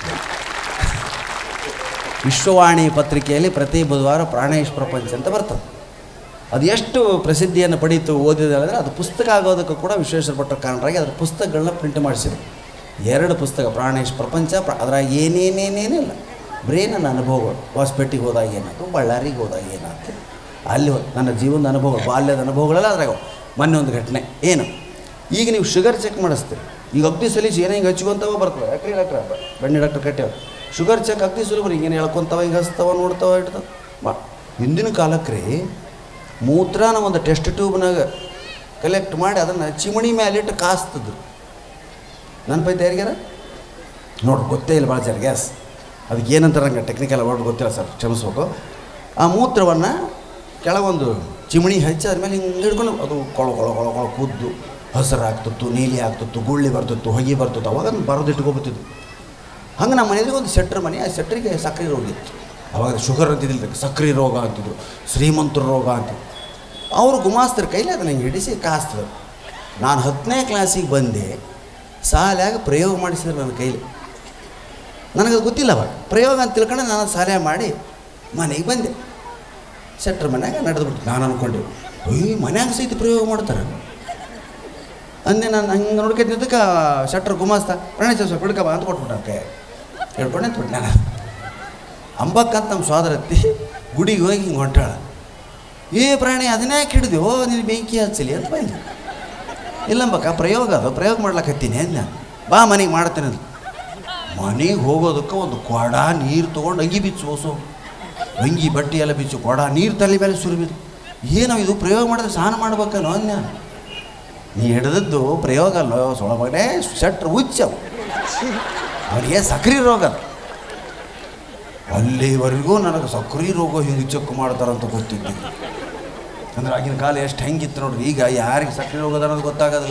ವಿಶ್ವವಾಣಿ ಪತ್ರಿಕೆಯಲ್ಲಿ ಪ್ರತಿ ಬುಧವಾರ ಪ್ರಾಣೇಶ್ ಪ್ರಪಂಚ ಅಂತ ಬರ್ತದೆ ಅದು ಎಷ್ಟು ಪ್ರಸಿದ್ಧಿಯನ್ನು ಪಡೀತು ಓದಿದೆ ಅಂದರೆ ಅದು ಪುಸ್ತಕ ಆಗೋದಕ್ಕೂ ಕೂಡ ವಿಶ್ವೇಶ್ವರ ಭಟ್ರ ಕಾರಣರಾಗಿ ಅದರ ಪುಸ್ತಕಗಳನ್ನ ಪ್ರಿಂಟ್ ಮಾಡಿಸಿದ್ರು ಎರಡು ಪುಸ್ತಕ ಪ್ರಾಣೇಶ್ ಪ್ರಪಂಚ ಪ್ರ ಅದ್ರಾಗ ಏನೇನೇನೇನಿಲ್ಲ ಬರೀ ನನ್ನ ಅನುಭವಗಳು ಹೊಸಪೇಟೆಗೆ ಹೋದಾಗ ಏನಾಯ್ತು ಬಳ್ಳಾರಿಗೆ ಹೋದಾಗ ಏನಾಯ್ತು ಅಲ್ಲಿ ಹೋ- ನನ್ನ ಜೀವನದ ಅನುಭವಗಳು ಬಾಲ್ಯದ ಅನುಭವಗಳೆಲ್ಲ ಅದ್ರಾಗ ಅವು. ಮೊನ್ನೆ ಒಂದು ಘಟನೆ ಏನು ಈಗ ನೀವು ಶುಗರ್ ಚೆಕ್ ಮಾಡಿಸ್ತೀರಿ ಈಗ ಅಗ್ದಿ ಸಲೀಸ್ ಏನೋ ಹಿಂಗೆ ಹಚ್ಕೊಂತವ ಬರ್ತವೆ ಯಾಕ್ರಿ ಡಾಕ್ಟ್ರ ಬನ್ನಿ ಡಾಕ್ಟರ್ ಕಟ್ಟ್ಯಾವ ಶುಗರ್ ಚೆಕ್ ಅಗ್ದಿ ಸುಲಭ ಹಿಂಗೇನು ಹೇಳ್ಕೊಂತವ ಹಿಂಗೆ ಹಚ್ತಾವ ನೋಡ್ತಾವ ಇಡ್ತಾವ ಬಾ ಹಿಂದಿನ ಕಾಲಕ್ಕೆ ರೀ ಮೂತ್ರನ ಒಂದು ಟೆಸ್ಟ್ ಟ್ಯೂಬ್ನಾಗ ಕಲೆಕ್ಟ್ ಮಾಡಿ ಅದನ್ನು ಚಿಮಣಿ ಮೇಲಿಟ್ಟು ಕಾಸ್ತದ್ರು ನನ್ನ ಪೈತೆ ಯಾರಿಗಾರ ನೋಡ್ರಿ ಗೊತ್ತೇ ಇಲ್ಲ ಭಾಳ ಜನ ಗ್ಯಾಸ್ ಅದಕ್ಕೆ ಏನಂತಾರೆ ನಂಗೆ ಟೆಕ್ನಿಕಲ್ ವರ್ಡ್ ಗೊತ್ತಿಲ್ಲ ಸರ್ ಕ್ಷಮಿಸ್ಬೇಕು ಆ ಮೂತ್ರವನ್ನು ಕೆಳಗೊಂದು ಚಿಮಣಿ ಹಚ್ಚಿ ಅದ್ಮೇಲೆ ಹಿಂಗೆ ಹಿಡ್ಕೊಂಡು ಅದು ಕೊಳ ಕೊಳ ಕೊಳ ಕೊಳ ಕುದ್ದು ಹಸಿರು ಆಗ್ತಿತ್ತು ನೀಲಿ ಆಗ್ತಿತ್ತು ಗುಳ್ಳಿ ಬರ್ತಿತ್ತು ಹೊಗೆ ಬರ್ತಿತ್ತು ಅವಾಗ ಅದನ್ನು ಬರೋದು ಇಟ್ಕೊಬತ್ತಿದ್ದು ಹಂಗೆ ನಮ್ಮ ಮನೆಯಲ್ಲಿ ಒಂದು ಸೆಟ್ರ್ ಮನೆ ಆ ಸೆಟ್ರಿಗೆ ಸಕ್ಕರೆ ರೋಗ ಇತ್ತು ಅವಾಗ ಶುಗರ್ ಅಂತಿದ್ದಿಲ್ಲ ಸಕ್ಕರೆ ರೋಗ ಅಂತಿದ್ರು ಶ್ರೀಮಂತರ ರೋಗ ಅಂತಿದ್ರು ಅವರು ಗುಮಾಸ್ತರ ಕೈಲಿ ಅದನ್ನ ಹಿಂಗೆ ಹಿಡಿಸಿ ಕಾಸ್ತರು ನಾನು ಹತ್ತನೇ ಕ್ಲಾಸಿಗೆ ಬಂದೆ ಶಾಲ್ಯಾಗ ಪ್ರಯೋಗ ಮಾಡಿಸಿದ್ರು ನನ್ನ ಕೈಲಿ ನನಗದು ಗೊತ್ತಿಲ್ಲ ಅವಾಗ ಪ್ರಯೋಗ ಅಂತ ತಿಳ್ಕೊಂಡು ನಾನು ಸಾಲೆ ಮಾಡಿ ಮನೆಗೆ ಬಂದೆ ಶೆಟ್ರ್ ಮನ್ಯಾಗ ನಡೆದ್ಬಿಟ್ಟು ನಾನು ಅಂದ್ಕೊಂಡೆ ಅಯ್ಯ ಮನ್ಯಾಗ ಸಹಿತ ಪ್ರಯೋಗ ಮಾಡ್ತಾರೆ ಅಂದೆ ನಾನು ಹಂಗೆ ನೋಡ್ಕೊತಿದ್ದಕ್ಕೆ ಶಟ್ರ್ ಗುಮಾಸ್ತ ಪ್ರಣೇಶ ಸ್ವಲ್ಪ ಹಿಡ್ಕಬ ಅಂತ ಕೊಟ್ಬಿಟ್ಟ ಕೈ ಹಿಡ್ಕೊಂಡು ನಿಂತ್ಬಿಟ್ಟು ನಾನು ಅಂಬಕ್ಕಂತ ನಮ್ಮ ಸೋದರತ್ತಿ ಗುಡಿಗೆ ಹೋಗಿ ಹಿಂಗೆ ಹೊಂಟಾಳ ಏ ಪ್ರಾಣಿ ಅದನ್ನೇ ಯಾಕೆ ಹಿಡಿದು ಓ ನೀನು ಬೆಂಕಿ ಹಚ್ಚಲಿ ಅಂತ ಬಂದೆ ಇಲ್ಲಂಬಕ್ಕ ಪ್ರಯೋಗ ಅದು ಪ್ರಯೋಗ ಮಾಡ್ಲಕತ್ತೀನಿ ಅಂದ ಬಾ ಮನೆಗೆ ಮಾಡ್ತೇನೆ ಅಂತ ಮನೆಗೆ ಹೋಗೋದಕ್ಕೆ ಒಂದು ಕೊಡ ನೀರು ತೊಗೊಂಡು ಅಂಗಿ ಬಿಚ್ಚು ಓಸು ಅಂಗಿ ಬಟ್ಟೆ ಎಲ್ಲ ಬಿಚ್ಚು ಕೊಡ ನೀರು ತಲೆ ಮೇಲೆ ಸುರಿಬಿದ್ದು ಏನೋ ಇದು ಪ್ರಯೋಗ ಮಾಡಿದ್ರೆ ಸ್ನಾನ ಮಾಡ್ಬೇಕನ್ನೋ ಅಂದ ನೀ ಹಿಡಿದದ್ದು ಪ್ರಯೋಗ ಅಲ್ಲೋ ಸೊಳಮಗನೇ ಶಟ್ರ್ ಹುಚ್ಚವು ಅವನಿಗೆ ಸಕ್ರೆ ರೋಗ ಅದು ಅಲ್ಲಿವರೆಗೂ ನನಗೆ ಸಕ್ರೆ ರೋಗ ಹಿಂಗೆ ಚೆಕ್ ಮಾಡ್ತಾರಂತ ಗೊತ್ತಿದ್ದಿಲ್ಲ ಅಂದ್ರೆ ಆಗಿನ ಕಾಲ ಎಷ್ಟು ಹೆಂಗಿತ್ತು ನೋಡ್ರಿ ಈಗ ಯಾರಿಗೆ ಸಕ್ರೆ ರೋಗ ಅದ ಅನ್ನೋದು ಗೊತ್ತಾಗೋದಿಲ್ಲ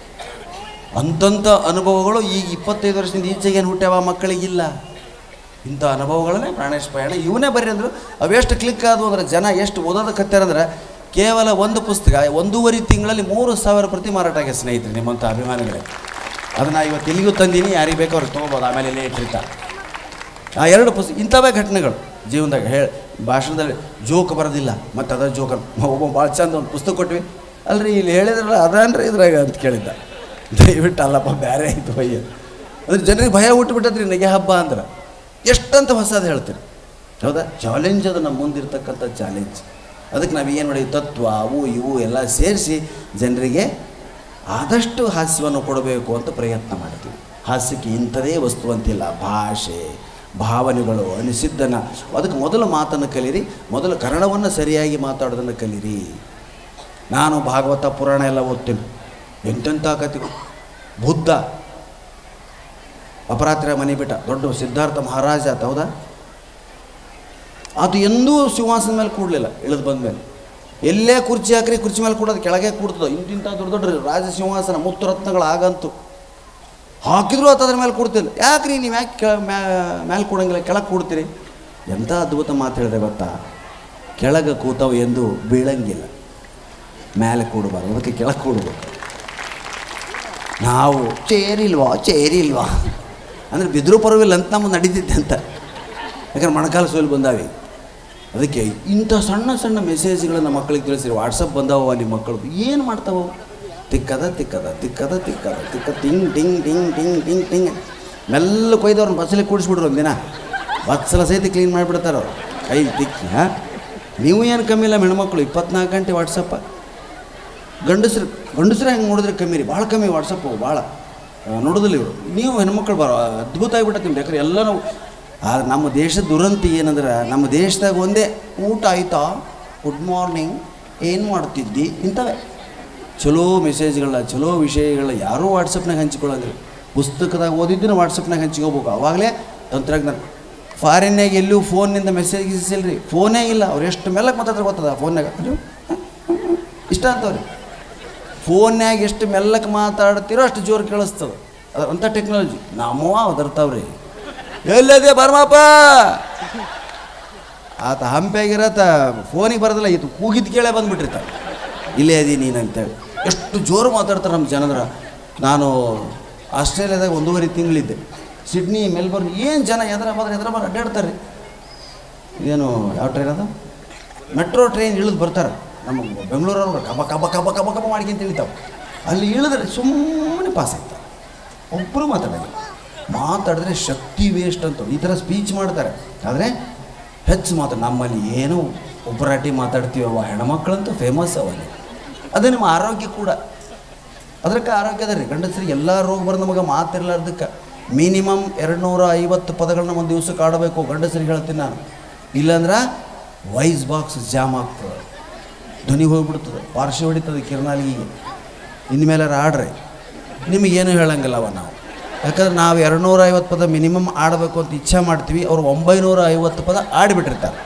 ಅಂತಂಥ ಅನುಭವಗಳು ಈಗ ಇಪ್ಪತ್ತೈದು ವರ್ಷದಿಂದ ಈಚೆಗೇನು ಹುಟ್ಟ್ಯಾವ ಮಕ್ಕಳಿಗಿಲ್ಲ ಇಂಥ ಅನುಭವಗಳನ್ನೇ ಪ್ರಾಣೇಶ್ ಪಯಣ ಇವನೇ ಬರ್ರಿ ಅಂದರು ಅವೆಷ್ಟು ಕ್ಲಿಕ್ ಆದವು ಅಂದ್ರೆ ಜನ ಎಷ್ಟು ಓದೋದಕ್ಕತ್ತಾರಂದ್ರೆ ಕೇವಲ ಒಂದು ಪುಸ್ತಕ ಒಂದೂವರೆ ತಿಂಗಳಲ್ಲಿ ಮೂರು ಸಾವಿರ ಪ್ರತಿ ಮಾರಾಟ ಆಗಿದೆ ಸ್ನೇಹಿತರೆ ನಿಮ್ಮಂಥ ಅಭಿಮಾನಿಗಳೇ ಅದನ್ನು ಇವತ್ತು ಇಲ್ಲಿಗೂ ತಂದೀನಿ ಯಾರಿಗೆ ಬೇಕೋ ಅವ್ರಿಗೆ ತೊಗೋಬೋದು ಆಮೇಲೆ ಇಲ್ಲೇ ಇಟ್ಟಿರ್ತಾರೆ ಆ ಎರಡು ಪುಸ್ತಕ ಇಂಥವೇ ಘಟನೆಗಳು ಜೀವನದಾಗ ಹೇಳಿ ಭಾಷಣದಲ್ಲಿ ಜೋಕ್ ಬರೋದಿಲ್ಲ ಮತ್ತು ಅದ ಜೋಕ್ ಒಬ್ಬ ಭಾಳ ಚಂದ ಒಂದು ಪುಸ್ತಕ ಕೊಟ್ವಿ ಅಲ್ರಿ ಇಲ್ಲಿ ಹೇಳಿದ್ರಲ್ಲ ಅದಾನ್ರಿ ಇದ್ರಾಗ ಅಂತ ಕೇಳಿದ್ದ ದಯವಿಟ್ಟು ಅಲ್ಲಪ್ಪ ಬೇರೆ ಆಯ್ತು ಭಯ ಅಂದ್ರೆ ಜನರಿಗೆ ಭಯ ಹುಟ್ಟುಬಿಟ್ಟದ್ರಿ ನಗೆ ಹಬ್ಬ ಅಂದ್ರೆ ಎಷ್ಟಂತ ಹೊಸದು ಹೇಳ್ತೀರಿ ಹೌದಾ ಚಾಲೆಂಜ್ ಅದು ನಮ್ಮ ಮುಂದಿರ್ತಕ್ಕಂಥ ಚಾಲೆಂಜ್ ಅದಕ್ಕೆ ನಾವು ಏನು ಮಾಡಿ ತತ್ವ ಅವು ಇವು ಎಲ್ಲ ಸೇರಿಸಿ ಜನರಿಗೆ ಆದಷ್ಟು ಹಾಸ್ಯವನ್ನು ಕೊಡಬೇಕು ಅಂತ ಪ್ರಯತ್ನ ಮಾಡ್ತೀವಿ ಹಾಸ್ಯಕ್ಕೆ ಇಂಥದೇ ವಸ್ತು ಅಂತಿಲ್ಲ ಭಾಷೆ ಭಾವನೆಗಳು ಅನಿಸಿದ್ದನ್ನು ಅದಕ್ಕೆ ಮೊದಲು ಮಾತನ್ನು ಕಲೀರಿ ಮೊದಲು ಕನ್ನಡವನ್ನು ಸರಿಯಾಗಿ ಮಾತಾಡೋದನ್ನು ಕಲೀರಿ ನಾನು ಭಾಗವತ ಪುರಾಣ ಎಲ್ಲ ಓದ್ತೀನಿ ಎಂತೆಂಥ ಕತೆ ಬುದ್ಧ ಅಪರಾತ್ರ ಮನೆ ಬಿಟ್ಟ ದೊಡ್ಡ ಸಿದ್ಧಾರ್ಥ ಮಹಾರಾಜ ಆತ ಹೌದಾ ಅದು ಎಂದೂ ಸಿಂಹಾಸನ ಮೇಲೆ ಕೂಡಲಿಲ್ಲ ಇಳಿದು ಬಂದಮೇಲೆ ಎಲ್ಲೇ ಕುರ್ಚಿ ಹಾಕ್ರಿ ಕುರ್ಚಿ ಮೇಲೆ ಕೂಡೋದು ಕೆಳಗೆ ಕೂಡ್ತದ ಇಂತಿಂಥ ದೊಡ್ಡ ದೊಡ್ಡ ರಾಜ ಸಿಂಹಾಸನ ಮುತ್ತು ರತ್ನಗಳು ಆಗಂತು ಹಾಕಿದ್ರು ಆತ ಅದ್ರ ಮೇಲೆ ಕೂಡ್ತಿಲ್ಲ ಯಾಕ್ರಿ ನೀವು ಯಾಕೆ ಕೆಳ ಮೇಲೆ ಕೂಡಂಗಿಲ್ಲ ಕೆಳಗೆ ಕೂಡ್ತೀರಿ ಎಂಥ ಅದ್ಭುತ ಮಾತು ಹೇಳಿದೆ ಗೊತ್ತಾ ಕೆಳಗೆ ಕೂತವು ಎಂದು ಬೀಳಂಗಿಲ್ಲ ಮೇಲೆ ಕೂಡಬಾರ್ದು ಅದಕ್ಕೆ ಕೆಳಗೆ ಕೂಡಬೇಕು ನಾವು ಚೇರಿಲ್ವಾ ಚೇರಿಲ್ವಾ ಅಂದರೆ ಬಿದ್ರು ಪರವಿಲ್ಲ ಅಂತ ನಮ್ಮದು ನಡೀತಿದ್ದೆ ಅಂತ ಯಾಕಂದ್ರೆ ಮೊಣಕಾಲು ಸೋಲು ಬಂದಾವೆ ಅದಕ್ಕೆ ಇಂಥ ಸಣ್ಣ ಸಣ್ಣ ಮೆಸೇಜ್ಗಳನ್ನ ಮಕ್ಕಳಿಗೆ ತಿಳಿಸಿರಿ ವಾಟ್ಸಪ್ ಬಂದಾವ ನಿಮ್ಮ ಮಕ್ಕಳು ಏನು ಮಾಡ್ತಾವ ತಿಕ್ಕದ ತಿಕ್ಕದ ತಿಕ್ಕದ ತಿಕ್ಕದ ತಿಕ್ಕ ಟಿಂಗ್ ಟಿಂಗ್ ಟಿಂಗ್ ಟಿಂಗ್ ಟಿಂಗ್ ಟಿಂಗ್ ಮೆಲ್ಲ ಕೊಯ್ದವ್ರನ್ನ ಬಸ್ಸಲ್ಲಿ ಕೂಡಿಸ್ಬಿಡ್ರು ಒಂದಿನ ಬಸ್ಸಲ ಸಹಿತ ಕ್ಲೀನ್ ಮಾಡಿಬಿಡ್ತಾರೆ ಅವ್ರು ಕೈ ತಿಕ್ಕಿ ಹಾಂ ನೀವು ಏನು ಕಮ್ಮಿ ಇಲ್ಲ ಹೆಣ್ಮಕ್ಳು ಇಪ್ಪತ್ನಾಲ್ಕು ಗಂಟೆ ವಾಟ್ಸಪ್ಪ ಗಂಡಸ್ರು ಗಂಡಸ್ರು ಹೆಂಗೆ ನೋಡಿದ್ರೆ ಕಮ್ಮಿ ರೀ ಭಾಳ ಕಮ್ಮಿ ವಾಟ್ಸಪ್ಪು ಭಾಳ ನೋಡೋದಿಲ್ಲ ಇವರು ನೀವು ಹೆಣ್ಮಕ್ಳು ಬರೋ ಅದ್ಭುತ ಆಗಿಬಿಟ್ಟೆ ನಿಮ್ದು ಯಾಕಂದ್ರೆ ಎಲ್ಲ ನಾವು ಆದ್ರೆ ನಮ್ಮ ದೇಶದ ದುರಂತಿ ಏನಂದ್ರೆ ನಮ್ಮ ದೇಶದಾಗ ಒಂದೇ ಊಟ ಆಯ್ತಾ ಗುಡ್ ಮಾರ್ನಿಂಗ್ ಏನು ಮಾಡ್ತಿದ್ದಿ ಇಂಥವೇ ಚಲೋ ಮೆಸೇಜ್ಗಳನ್ನ ಚಲೋ ವಿಷಯಗಳನ್ನ ಯಾರೂ ವಾಟ್ಸಪ್ನಾಗ ಹಂಚ್ಕೊಳ್ಳಂಗಿಲ್ಲ ಪುಸ್ತಕದಾಗ ಓದಿದ್ದನ್ನು ವಾಟ್ಸಪ್ನಾಗ ಹಂಚ್ಕೋಬೇಕು ಆವಾಗಲೇ ತಂತ್ರಜ್ಞಾನ ಫಾರಿನ್ನಾಗ ಎಲ್ಲೂ ಫೋನ್ನಿಂದ ಮೆಸೇಜ್ ಗಿಸಿಲ್ಲ ರೀ ಫೋನೇ ಇಲ್ಲ ಅವ್ರು ಎಷ್ಟು ಮೆಲ್ಲಕ್ಕೆ ಮಾತಾಡ್ತಾರೆ ಗೊತ್ತದ ಫೋನ್ನಾಗ ಇಷ್ಟ ಅಂತವ್ರಿ ಫೋನ್ಯಾಗ ಎಷ್ಟು ಮೆಲ್ಲಕ್ಕೆ ಮಾತಾಡ್ತೀರೋ ಅಷ್ಟು ಜೋರು ಕೇಳಿಸ್ತದೆ ಅದು ಅಂಥ ಟೆಕ್ನಾಲಜಿ ನಮ್ಮವ ಅದರ್ತಾವ್ರಿ ಎಲ್ಲದೆ ಬರ್ಮಪ್ಪ ಆತ ಹಂಪೆಗಿರತ್ತ ಫೋನಿಗೆ ಬರೋದಿಲ್ಲ ಇದು ಕೂಗಿದ್ ಕೇಳೇ ಬಂದ್ಬಿಟ್ಟಿರ್ತಾರೆ ಇಲ್ಲೇ ಅದಿ ನೀನು ಅಂತೇಳಿ ಎಷ್ಟು ಜೋರು ಮಾತಾಡ್ತಾರೆ ನಮ್ಮ ಜನದ್ರ ನಾನು ಆಸ್ಟ್ರೇಲಿಯಾದಾಗ ಒಂದೂವರೆ ತಿಂಗಳಿದ್ದೆ ಸಿಡ್ನಿ ಮೆಲ್ಬರ್ನ್ ಏನು ಜನ ಎದ್ರ ಬಂದ್ರೆ ಎದ್ರ ಬಂದ್ರೆ ಅಡ್ಡಾಡ್ತಾರೆ ಇದೇನು ಯಾವ ಟ್ರೈನ್ ಅದು ಮೆಟ್ರೋ ಟ್ರೈನ್ ಇಳಿದು ಬರ್ತಾರೆ ನಮ್ಮ ಬೆಂಗಳೂರವ್ರು ಕಬ ಕಬ ಕಬ ಕಬ ಕಬ ಮಾಡ್ಕೊಂತ ಇಳಿತಾವೆ ಅಲ್ಲಿ ಇಳಿದ್ರೆ ಸುಮ್ಮನೆ ಪಾಸ್ ಆಗ್ತಾರೆ ಒಬ್ಬರು ಮಾತಾಡೋದು ಮಾತಾಡಿದ್ರೆ ಶಕ್ತಿ ವೇಸ್ಟ್ ಅಂತ ಈ ಥರ ಸ್ಪೀಚ್ ಮಾಡ್ತಾರೆ ಆದರೆ ಹೆಚ್ಚು ಮಾತು ನಮ್ಮಲ್ಲಿ ಏನೋ ಒಬ್ಬರಾಟಿ ಮಾತಾಡ್ತೀವವ ಹೆಣ್ಮಕ್ಳಂತೂ ಫೇಮಸ್ ಅವಲ್ಲಿ ಅದೇ ನಿಮ್ಮ ಆರೋಗ್ಯ ಕೂಡ ಅದಕ್ಕೆ ಆರೋಗ್ಯ ಅದ ರೀ ಗಂಡಸರಿಗೆ ಎಲ್ಲ ರೋಗ ಬರೋದು ನಮಗೆ ಮಾತಿರ್ಲಾರ್ದಕ್ಕೆ ಮಿನಿಮಮ್ ಎರಡು ನೂರ ಐವತ್ತು ಪದಗಳನ್ನ ಒಂದು ದಿವ್ಸಕ್ಕೆ ಆಡಬೇಕು ಗಂಡಸರಿಗೆ ಹೇಳ್ತೀನಿ ನಾನು ಇಲ್ಲಾಂದ್ರೆ ವೈಸ್ ಬಾಕ್ಸ್ ಜಾಮ್ ಆಗ್ತದೆ ಧ್ವನಿ ಹೋಗ್ಬಿಡ್ತದೆ ಪಾರ್ಶ್ವ ಹೊಡಿತದೆ ಕಿರಣಾಲಿಗೆ ಇನ್ಮೇಲೆ ಆಡ್ರಿ ನಿಮಗೇನು ಹೇಳಂಗಿಲ್ಲವ ನಾವು ಯಾಕಂದ್ರೆ ನಾವು ಎರಡು ನೂರ ಐವತ್ತು ಪದ ಮಿನಿಮಮ್ ಆಡಬೇಕು ಅಂತ ಇಚ್ಛೆ ಮಾಡ್ತೀವಿ ಅವ್ರು ಒಂಬೈನೂರ ಐವತ್ತು ಪದ ಆಡಿಬಿಟ್ಟಿರ್ತಾರೆ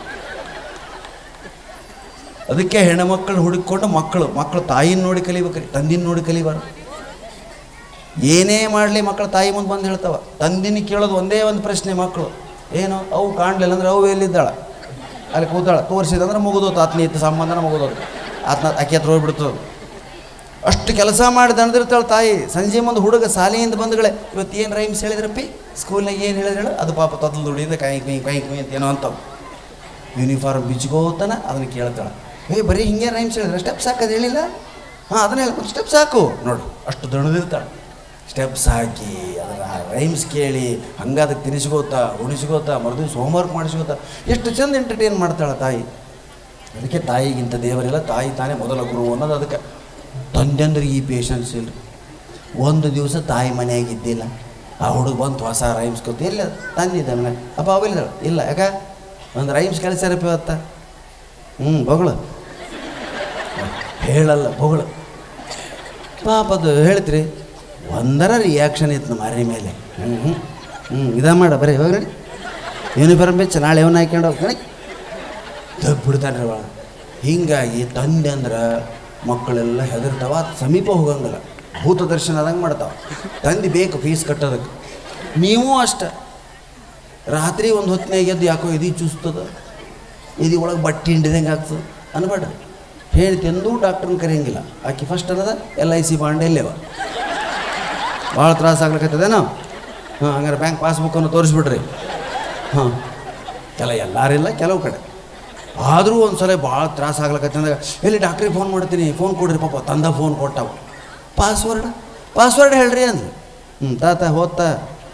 ಅದಕ್ಕೆ ಹೆಣ್ಮಕ್ಳು ಹುಡುಕೊಂಡು ಮಕ್ಕಳು ಮಕ್ಕಳು ತಾಯಿನ ನೋಡಿ ಕಲಿಬೇಕ್ರಿ ತಂದಿನ ನೋಡಿ ಕಲಿಬಾರ್ದು ಏನೇ ಮಾಡಲಿ ಮಕ್ಕಳು ತಾಯಿ ಮುಂದೆ ಬಂದು ಹೇಳ್ತಾವ ತಂದಿನ ಕೇಳೋದು ಒಂದೇ ಒಂದು ಪ್ರಶ್ನೆ ಮಕ್ಕಳು ಏನು ಅವು ಕಾಣಲಿಲ್ಲ ಅಂದ್ರೆ ಅವು ಎಲ್ಲಿದ್ದಾಳ ಅಲ್ಲಿ ಕೂತಾಳ ತೋರಿಸಿದಂದ್ರೆ ಮುಗಿದೋತು ಆತ್ಮೀಯತೆ ಸಂಬಂಧನ ಮುಗಿದೋದು ಆತ್ನ ಆಕೆ ಹತ್ರ ಹೋಗ್ಬಿಡ್ತದೆ ಅಷ್ಟು ಕೆಲಸ ಮಾಡಿ ದಣದಿರ್ತಾಳೆ ತಾಯಿ ಸಂಜೆ ಮುಂದೆ ಹುಡುಗ ಶಾಲೆಯಿಂದ ಬಂದುಗಳೇ ಇವತ್ತು ಏನು ರೈಮ್ಸ್ ಹೇಳಿದ್ರಪ್ಪಿ ಸ್ಕೂಲ್ನಾಗ ಏನು ಹೇಳಿದ್ರು ಅದು ಪಾಪ ತೊದಲು ದುಡಿಯಿಂದ ಕೈ ಕೈ ಕೈ ಕೈ ಅಂತ ಏನೋ ಅಂತವು ಯೂನಿಫಾರ್ಮ್ ಬಿಚ್ಕೋತಾನ ಅದನ್ನು ಕೇಳ್ತಾಳೆ ಏ ಬರೀ ಹಿಂಗೆ ರೈಮ್ಸ್ ಹೇಳಿದ್ರೆ ಸ್ಟೆಪ್ಸ್ ಹಾಕೋದು ಹೇಳಿಲ್ಲ ಹಾಂ ಅದನ್ನ ಹೇಳ್ಕೊಂಡು ಸ್ಟೆಪ್ಸ್ ಹಾಕು ನೋಡು ಅಷ್ಟು ದಣದಿರ್ತಾಳೆ ಸ್ಟೆಪ್ಸ್ ಹಾಕಿ ಅದರ ರೈಮ್ಸ್ ಕೇಳಿ ಹಂಗೆ ಅದಕ್ಕೆ ತಿನ್ನಿಸ್ಕೋತಾ ಉಣಿಸ್ಕೋತಾ ಮರುದಿವ್ಸ ಹೋಮ್ವರ್ಕ್ ಮಾಡಿಸ್ಕೋತಾ ಎಷ್ಟು ಚಂದ ಎಂಟರ್ಟೈನ್ ಮಾಡ್ತಾಳೆ ತಾಯಿ ಅದಕ್ಕೆ ತಾಯಿಗಿಂತ ದೇವರಿಲ್ಲ ತಾಯಿ ತಾನೇ ಮೊದಲ ಗುರು ಅನ್ನೋದು ಅದಕ್ಕೆ ತಂದೆಂದ್ರಿಗೆ ಈ ಪೇಷನ್ಸ್ ಇಲ್ಲ ಒಂದು ದಿವಸ ತಾಯಿ ಮನೆಯಾಗ ಇದ್ದಿಲ್ಲ ಆ ಹುಡುಗ ಬಂತು ಹೊಸ ರೈಮ್ಸ್ ಕೊತ್ತು ಎಲ್ಲ ತಂದಿದ್ದ ಮನೆ ಅಪ್ಪ ಅವಿಲ್ಲ ಇಲ್ಲ ಯಾಕ ಒಂದು ರೈಮ್ಸ್ ಕಳಿಸ್ಯಾರಪ್ಪ ಇವತ್ತ ಹ್ಞೂ ಬೊಗಳು ಹೇಳಲ್ಲ ಬೊಗಳು ಪಾಪ ಅದು ಹೇಳ್ತ್ರಿ ಒಂದರ ರಿಯಾಕ್ಷನ್ ಇತ್ತು ಮಾರಿ ಮೇಲೆ ಹ್ಞೂ ಹ್ಞೂ ಹ್ಞೂ ಇದ ಮಾಡ ಬರೀ ಹೋಗಿ ನಡಿ ಯೂನಿಫಾರ್ಮ್ ಬೆಚ್ಚ ನಾಳೆ ಅವನ್ನ ಹಾಕ್ಕೊಂಡು ಹೋಗ್ತಾನೆ ಬಿಡ್ತಾನೆ ರೀ ಒಳಗೆ ಹೀಗಾಗಿ ತಂದೆ ಅಂದ್ರೆ ಮಕ್ಕಳೆಲ್ಲ ಹೆದರ್ತಾವ ಅದ್ ಸಮೀಪ ಹೋಗಂಗಿಲ್ಲ ಭೂತ ದರ್ಶನ ಆದಂಗೆ ಮಾಡ್ತಾವೆ ತಂದೆ ಬೇಕು ಫೀಸ್ ಕಟ್ಟೋದಕ್ಕೆ ನೀವು ಅಷ್ಟ ರಾತ್ರಿ ಒಂದು ಹೊತ್ತಿನಾಗ ಎದ್ದು ಯಾಕೋ ಎದಿ ಚೂಸ್ತದ ಎದಿ ಒಳಗೆ ಬಟ್ಟೆ ಹಿಂಡಿದಂಗೆ ಆಗ್ತದೆ ಅನ್ಬೇಡ ಹೇಳ್ತಿ ಎಂದೂ ಡಾಕ್ಟ್ರನ್ನ ಕರೆಯಂಗಿಲ್ಲ ಆಕೆ ಫಸ್ಟ್ ಅನ್ನದ ಎಲ್ ಐ ಸಿ ಬಾಂಡ್ ಎಲ್ಲೇವ ಭಾಳ ತ್ರಾಸ ಆಗ್ಲಿಕ್ಕತ್ತದೇನೋ ಹಾಂ ಹಂಗಾರೆ ಬ್ಯಾಂಕ್ ಪಾಸ್ಬುಕ್ಕನ್ನು ತೋರಿಸ್ಬಿಡ್ರಿ ಹಾಂ ಕೆಲ ಎಲ್ಲರಿಲ್ಲ ಕೆಲವು ಕಡೆ ಆದರೂ ಒಂದು ಸಲ ಭಾಳ ತ್ರಾಸ ಆಗ್ಲಕತ್ತೆ ಅಂದಾಗ ಎಲ್ಲಿ ಡಾಕ್ಟ್ರಿಗೆ ಫೋನ್ ಮಾಡ್ತೀನಿ ಫೋನ್ ಕೊಡ್ರಿ ಪಾಪ ತಂದ ಫೋನ್ ಕೊಟ್ಟವು ಪಾಸ್ವರ್ಡ್ ಪಾಸ್ವರ್ಡ್ ಹೇಳ್ರಿ ಅಂದ್ರಿ ಹ್ಞೂ ತಾತ ಹೋತ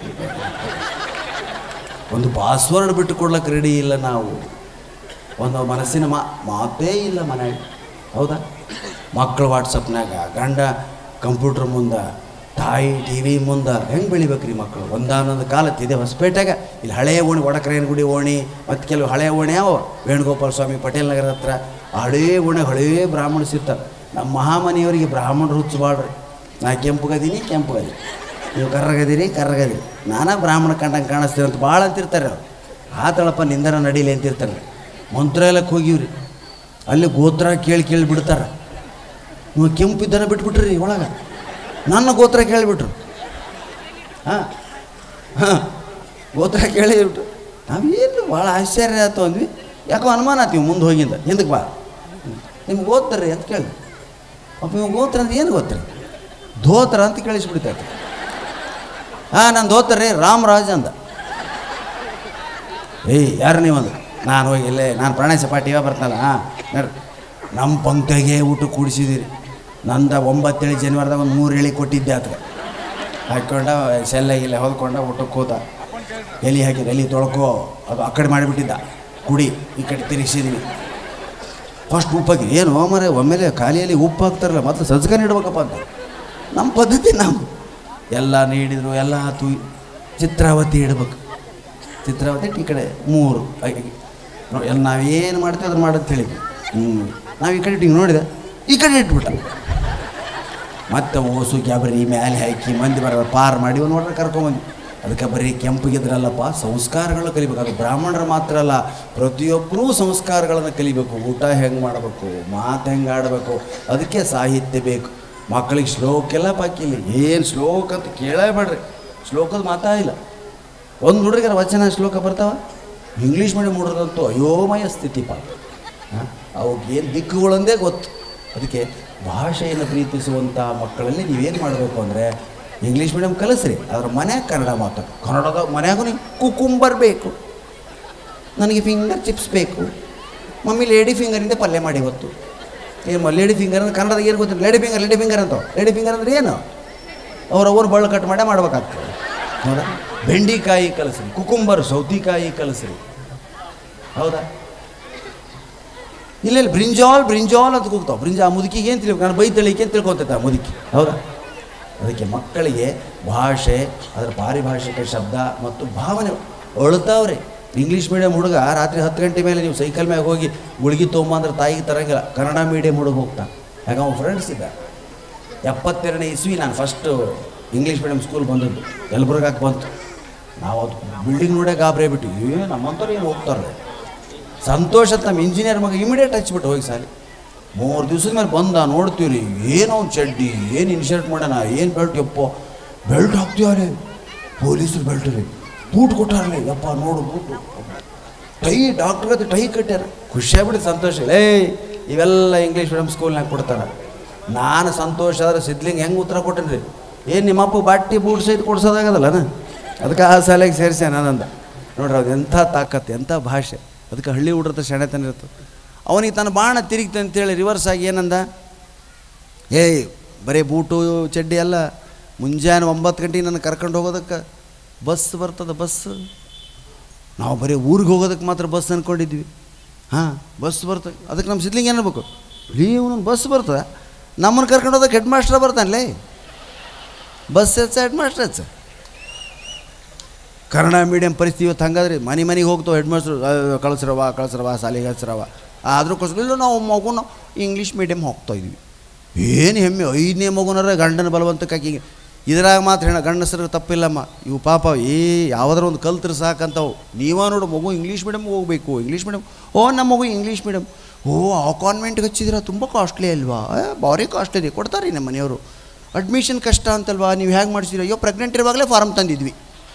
ಒಂದು ಪಾಸ್ವರ್ಡ್ ಬಿಟ್ಟು ಕೊಡ್ಲಕ್ಕೆ ರೆಡಿ ಇಲ್ಲ ನಾವು ಒಂದು ಮನಸ್ಸಿನ ಮಾ ಮಾತೇ ಇಲ್ಲ ಮನೆಯಾಗ ಹೌದಾ ಮಕ್ಕಳು ವಾಟ್ಸಪ್ನಾಗ ಗಂಡ ಕಂಪ್ಯೂಟ್ರ್ ಮುಂದೆ ತಾಯಿ ಟಿ ವಿ ಮುಂದೆ ಹೆಂಗೆ ಬೆಳಿಬೇಕ್ರಿ ಮಕ್ಕಳು ಒಂದಾನೊಂದು ಕಾಲತ್ತಿದೆ ಹೊಸಪೇಟೆಗೆ ಇಲ್ಲಿ ಹಳೆಯ ಓಣಿ ಒಡಕರೇನ ಗುಡಿ ಓಣಿ ಮತ್ತು ಕೆಲವು ಹಳೆಯ ಓಣಿ ಯಾವ ವೇಣುಗೋಪಾಲ ಸ್ವಾಮಿ ಪಟೇಲ್ ನಗರ ಹತ್ರ ಆ ಹಳೇ ಓಣಿ ಹಳೇ ಬ್ರಾಹ್ಮಣರು ಸಿಗ್ತಾರೆ ನಮ್ಮ ಮಹಾಮನಿಯವರಿಗೆ ಬ್ರಾಹ್ಮಣರು ಹುಚ್ಚಬಾಡ್ರಿ ನಾ ಕೆಂಪುಗದೀನಿ ಕೆಂಪುಗದಿ ನೀವು ಕರ್ರಗದಿರಿ ಕರ್ರಗದಿರಿ ನಾನಾ ಬ್ರಾಹ್ಮಣ ಕಂಡಂಗೆ ಕಾಣಿಸ್ತೀರಿ ಅಂತ ಭಾಳ ಅಂತಿರ್ತಾರೆ ಅವ್ರು ಆತಳಪ್ಪ ನಿಂದರ ನಡೀಲಿ ಅಂತಿರ್ತಾರೆ ಮಂತ್ರಾಲಯಕ್ಕೆ ಹೋಗಿವ್ರಿ ಅಲ್ಲಿ ಗೋತ್ರ ಕೇಳಿ ಕೇಳಿ ಬಿಡ್ತಾರೆ ನೀವು ಕೆಂಪು ಇದ್ದಾನೆ ಬಿಟ್ಬಿಟ್ರಿ ಒಳಗೆ ನನ್ನ ಗೋತ್ರ ಕೇಳಿಬಿಟ್ರು ಹಾಂ ಹಾಂ ಗೋತ್ರ ಕೇಳಿ ಬಿಟ್ರು ನಾವೇನು ಭಾಳ ಆಶ್ಚರ್ಯ ಆಯ್ತು ಅಂದ್ವಿ ಯಾಕೋ ಅನುಮಾನ ಆತೀವಿ ಮುಂದೆ ಹೋಗಿಂದ ಹಿಂದಕ್ಕೆ ಬಾ ನಿಮ್ಗೆ ಓದ್ತಾರ್ರಿ ಅಂತ ಕೇಳಿ ಪಾಪ ಇವ್ ಗೋತ್ರ ಅಂತ ಏನು ಗೊತ್ತ್ರಿ ಧೋತ್ರ ಅಂತ ಕೇಳಿಸ್ಬಿಡ್ತೈತೆ ಹಾಂ ನಾನು ಧೋತ್ರ ರೀ ರಾಮರಾಜ್ ಅಂದ ಏಯ್ ಯಾರು ನೀವು ಅಂದ್ರು ನಾನು ಹೋಗಿ ಇಲ್ಲೇ ನಾನು ಪ್ರಾಣೇಶ ಪಾಟಿವ ಬರ್ತಲ್ಲ ಹಾಂ ನೋಡ್ರಿ ನಮ್ಮ ಪಂಕ್ತಿಗೆ ಊಟ ಕೂಡಿಸಿದಿರಿ ನಂದ ಒಂಬತ್ತೇಳು ಜನವರಿದಾಗ ಒಂದು ಮೂರು ಎಳಿ ಕೊಟ್ಟಿದ್ದೆ ಆತ ಹಾಕ್ಕೊಂಡ ಸೆಲ್ಲ ಗಿಲ್ಲ ಹೊದ್ಕೊಂಡ ಊಟಕ್ಕೆ ಹೋದ ಎಲೆ ಹಾಕಿದ ಎಲೆ ತೊಳ್ಕೊ ಅದು ಆ ಕಡೆ ಮಾಡಿಬಿಟ್ಟಿದ್ದ ಕುಡಿ ಈ ಕಡೆ ತಿರುಗಿಸಿದ್ವಿ ಫಸ್ಟ್ ಉಪ್ಪಾಕಿ ಏನು ಮರೆ ಒಮ್ಮೆಲೆ ಖಾಲಿಯಲ್ಲಿ ಉಪ್ಪು ಹಾಕ್ತಾರಲ್ಲ ಮೊದಲು ಸಜ್ಜಕನ ಇಡ್ಬೇಕಪ್ಪ ಅಂತ ನಮ್ಮ ಪದ್ಧತಿ ನಮ್ಮ ಎಲ್ಲ ನೀಡಿದ್ರು ಎಲ್ಲ ಆತು ಚಿತ್ರಾವತಿ ಇಡ್ಬೇಕು ಚಿತ್ರಾವತಿ ಈ ಕಡೆ ಮೂರು ಐ- ನೋ- ಎಲ್ಲ ನಾವೇನು ಮಾಡ್ತೀವಿ ಅದನ್ನು ಮಾಡಂತ ಹೇಳಿ ಹ್ಞೂ ನಾವು ಈ ಕಡೆ ಇಟ್ಟು ಹಿಂಗೆ ನೋಡಿದೆ ಈ ಕಡೆ ಇಟ್ಬಿಟ್ಟ ಮತ್ತೆ ಓಸು ಕ್ಯಾಬ್ರಿ ಮ್ಯಾಲೆ ಹಾಕಿ ಮಂದಿ ಬರೋ ಪಾರ್ ಮಾಡಿ ಒಂದು ನೋಡ್ರೆ ಕರ್ಕೊಂಬಂದು ಅದಕ್ಕೆ ಬರೀ ಕೆಂಪಿಗಿದ್ರಲ್ಲಪ್ಪ ಸಂಸ್ಕಾರಗಳು ಕಲಿಬೇಕು ಅದು ಬ್ರಾಹ್ಮಣರು ಮಾತ್ರ ಅಲ್ಲ ಪ್ರತಿಯೊಬ್ಬರೂ ಸಂಸ್ಕಾರಗಳನ್ನು ಕಲಿಬೇಕು ಊಟ ಹೆಂಗೆ ಮಾಡಬೇಕು ಮಾತು ಹೆಂಗೆ ಆಡಬೇಕು ಅದಕ್ಕೆ ಸಾಹಿತ್ಯ ಬೇಕು ಮಕ್ಕಳಿಗೆ ಶ್ಲೋಕ ಎಲ್ಲ ಬಾಕಿಲ್ಲ ಏನು ಶ್ಲೋಕ ಅಂತ ಕೇಳೇ ಬೇಡ್ರಿ ಶ್ಲೋಕದ ಮಾತಾ ಇಲ್ಲ ಒಂದು ಹುಡುಗರ ವಚನ ಶ್ಲೋಕ ಬರ್ತಾವ ಇಂಗ್ಲೀಷ್ ಮೀಡಿಯಂ ಹುಡುಗರಂತೂ ಅಯೋಮಯ ಸ್ಥಿತಿ ಪಾಪ ಅವಕ್ಕೆ ಏನು ದಿಕ್ಕುಗಳೊಂದೇ ಗೊತ್ತು ಅದಕ್ಕೆ ಭಾಷೆಯನ್ನು ಪ್ರೀತಿಸುವಂಥ ಮಕ್ಕಳಲ್ಲಿ ನೀವೇನು ಮಾಡಬೇಕು ಅಂದರೆ ಇಂಗ್ಲೀಷ್ ಮೀಡಿಯಂ ಕಲಿಸ್ರಿ ಅದ್ರ ಮನ್ಯಾಗ ಕನ್ನಡ ಮಾತು ಕನ್ನಡದ ಮನ್ಯಾಗೂ ನೀವು ಕುಕುಂಬರ್ ಬೇಕು ನನಗೆ ಫಿಂಗರ್ ಚಿಪ್ಸ್ ಬೇಕು ಮಮ್ಮಿ ಲೇಡಿ ಫಿಂಗರಿಂದ ಪಲ್ಯ ಮಾಡಿ ಇವತ್ತು ಏನು ಲೇಡಿ ಫಿಂಗರ್ ಅಂದ್ರೆ ಕನ್ನಡದಾಗ ಏನು ಗೊತ್ತಿಲ್ಲ ಲೇಡಿ ಫಿಂಗರ್ ಲೇಡಿ ಫಿಂಗರ್ ಅಂತ ಲೇಡಿ ಫಿಂಗರ್ ಅಂದ್ರೆ ಏನು ಅವ್ರ ಅವ್ರು ಬಳ್ಳು ಕಟ್ ಮಾಡೇ ಮಾಡ್ಬೇಕಾಗ್ತದೆ ಹೌದಾ ಬೆಂಡಿಕಾಯಿ ಕಲಸ್ರಿ ಕುಕುಂಬರ್ ಸೌತಿಕಾಯಿ ಕಲಸ್ರಿ ಹೌದಾ ಇಲ್ಲ ಇಲ್ಲ ಬ್ರಿಂಜಾಲ್ ಬ್ರಿಂಜಾಲ್ ಅಂತ ಕೂಗ್ತಾವೆ ಬ್ರಿಂಜಾ ಆ ಮುದುಕಿಗೆ ಏನು ತಿಳ್ಕೊ ನಾನು ಬೈತಳಿಕೆ ಅಂತ ತಿಳ್ಕೊತೈತೆ ಆ ಮುದುಕಿ ಹೌದಾ ಅದಕ್ಕೆ ಮಕ್ಕಳಿಗೆ ಭಾಷೆ ಅದರ ಪಾರಿಭಾಷಿಕ ಶಬ್ದ ಮತ್ತು ಭಾವನೆ ಅಳ್ತಾವ್ರಿ ಇಂಗ್ಲೀಷ್ ಮೀಡಿಯಂ ಹುಡುಗ ರಾತ್ರಿ ಹತ್ತು ಗಂಟೆ ಮೇಲೆ ನೀವು ಸೈಕಲ್ ಮ್ಯಾಗ ಹೋಗಿ ಗುಳಿಗೆ ತೊಗೊಂಬಂದ್ರೆ ತಾಯಿಗೆ ತರಂಗಿಲ್ಲ ಕನ್ನಡ ಮೀಡಿಯಂ ಹುಡುಗ ಹೋಗ್ತಾನೆ ಯಾಕ ಅವ್ನ ಫ್ರೆಂಡ್ಸ್ ಇದ್ದ ಎಪ್ಪತ್ತೆರಡನೇ ಇಸ್ವಿ ನಾನು ಫಸ್ಟು ಇಂಗ್ಲೀಷ್ ಮೀಡಿಯಂ ಸ್ಕೂಲ್ ಬಂದದ್ದು ಯಲಬುರ್ಗಕ್ಕೆ ಬಂತು ನಾವು ಅದು ಬಿಲ್ಡಿಂಗ್ ನೋಡೇ ಗಾಬರಿ ಬಿಟ್ಟು ಏ ನಮ್ಮಂಥವ್ರು ಏನು ಹೋಗ್ತಾರೆ ಸಂತೋಷ ನಮ್ಮ ಇಂಜಿನಿಯರ್ ಮಗ ಇಮಿಡಿಯೇಟ್ ಹಚ್ಬಿಟ್ಟು ಹೋಗಿ ಸಾಲಿ ಮೂರು ದಿವ್ಸದ ಮೇಲೆ ಬಂದ ನೋಡ್ತೀವಿ ರೀ ಏನು ಅವ್ನು ಚಡ್ಡಿ ಏನು ಇನ್ಶರ್ಟ್ ಮಾಡ್ಯಾನ ಏನು ಬೆಲ್ಟ್ ಯಪ್ಪ ಬೆಲ್ಟ್ ಹಾಕ್ತೀವ್ರಿ ಪೊಲೀಸರು ಬೆಲ್ಟ್ ರೀ ಬೂಟ್ ಕೊಟ್ಟಾರಲ್ಲ ಯಪ್ಪ ನೋಡು ಬೂಟು ಟೈ ಡಾಕ್ಟ್ರ್ ಅದು ಟೈ ಕಟ್ಟ್ಯಾರ ಖುಷಿಯಾಗ್ಬಿಟ್ಟು ಸಂತೋಷ ಲೇ ಇವೆಲ್ಲ ಇಂಗ್ಲೀಷ್ ಮೀಡಿಯಂ ಸ್ಕೂಲ್ನಾಗ ಕೊಡ್ತಾರೆ ನಾನು ಸಂತೋಷ ಆದ್ರೆ ಸಿದ್ಲಿಂಗ್ ಹೆಂಗೆ ಉತ್ತರ ಕೊಟ್ಟೇನಿ ರೀ ಏನು ನಿಮ್ಮಪ್ಪ ಬಾಟಿ ಬೂಟ್ ಸಹಿತ ಕೊಡ್ಸೋದಾಗದಲ್ಲನ ಅದಕ್ಕೆ ಆ ಶಾಲೆಗೆ ಸೇರಿಸಿ ನಾನಂದ ನೋಡ್ರಿ ಅದು ಎಂಥ ತಾಕತ್ತು ಎಂಥ ಭಾಷೆ ಅದಕ್ಕೆ ಹಳ್ಳಿ ಹುಡ್ರತ ಶೆಣೆತನ ಇರ್ತದೆ ಅವನಿಗೆ ತನ್ನ ಬಾಣ ತಿರುಗಿತ ಅಂತೇಳಿ ರಿವರ್ಸ್ ಆಗಿ ಏನಂದ ಏಯ್ ಬರೀ ಬೂಟು ಚಡ್ಡಿ ಅಲ್ಲ ಮುಂಜಾನೆ ಒಂಬತ್ತು ಗಂಟೆಗೆ ನನ್ನ ಕರ್ಕೊಂಡು ಹೋಗೋದಕ್ಕೆ ಬಸ್ ಬರ್ತದೆ ಬಸ್ ನಾವು ಬರೀ ಊರಿಗೆ ಹೋಗೋದಕ್ಕೆ ಮಾತ್ರ ಬಸ್ ಅಂದ್ಕೊಂಡಿದ್ವಿ ಹಾಂ ಬಸ್ ಬರ್ತದೆ ಅದಕ್ಕೆ ನಮ್ಮ ಸಿದ್ಲಿಂಗ್ ಏನ್ಬೇಕು ಲೀ ಇವನು ಬಸ್ ಬರ್ತದೆ ನಮ್ಮನ್ನು ಕರ್ಕೊಂಡು ಹೋದಕ್ಕೆ ಹೆಡ್ ಮಾಸ್ಟರ್ ಬರ್ತಾನಲ್ಲೇ ಬಸ್ ಹೆಚ್ಚ ಹೆಡ್ ಮಾಸ್ಟರ್ ಹೆಚ್ಚ ಕನ್ನಡ ಮೀಡಿಯಂ ಪರಿಸ್ಥಿತಿ ಇವತ್ತು ಹಂಗಾದ್ರಿ ಮನೆ ಮನೆಗೆ ಹೋಗ್ತಾವೆ ಹೆಡ್ ಮಾಸ್ಟ್ರು ಕಳಿಸ್ರವ ಕಳಿಸ್ರವ ಸಾಲಿಗೆ ಹಚ್ರವ ಆದರೂ ಕಳ್ಸಿಲ್ಲ ನಾವು ಮಗು ನಾವು ಇಂಗ್ಲೀಷ್ ಮೀಡಿಯಮ್ ಹೋಗ್ತಾ ಇದ್ವಿ ಏನು ಹೆಮ್ಮೆ ಐದನೇ ಮಗುನರ ಗಂಡನ ಬಲವಂತಕ್ಕಾಗಿ ಇದ್ರಾಗ ಮಾತ್ರ ಹೇಳ ಗಂಡಸರಿಗೆ ತಪ್ಪಿಲ್ಲಮ್ಮ ಇವು ಪಾಪ ಏ ಯಾವುದಾರ ಒಂದು ಕಲ್ತ್ರೆ ಸಾಕಂತವು ನೀವ ನೋಡು ಮಗು ಇಂಗ್ಲೀಷ್ ಮೀಡಿಯಮ್ ಹೋಗಬೇಕು ಇಂಗ್ಲೀಷ್ ಮೀಡಿಯಮ್ ಓ ನಮ್ಮ ಮಗು ಇಂಗ್ಲೀಷ್ ಮೀಡಿಯಮ್ ಓ ಆ ಕಾನ್ವೆಂಟ್ಗೆ ಹಚ್ಚಿದ್ರೆ ತುಂಬ ಕಾಸ್ಟ್ಲಿ ಅಲ್ವಾ ಏ, ಭಾರಿ ಕಾಸ್ಟ್ಲಿ ಇದೆ ಕೊಡ್ತಾರೆ ನಮ್ಮ ಮನೆಯವರು ಅಡ್ಮಿಷನ್ ಕಷ್ಟ ಅಂತಲ್ವಾ ನೀವು ಹೇಗೆ ಮಾಡಿಸಿದ್ರೆ ಅಯ್ಯೋ ಪ್ರೆಗ್ನೆಂಟ್ ಇರುವಾಗಲೇ ಫಾರಮ್ ತಂದಿದ್ವಿ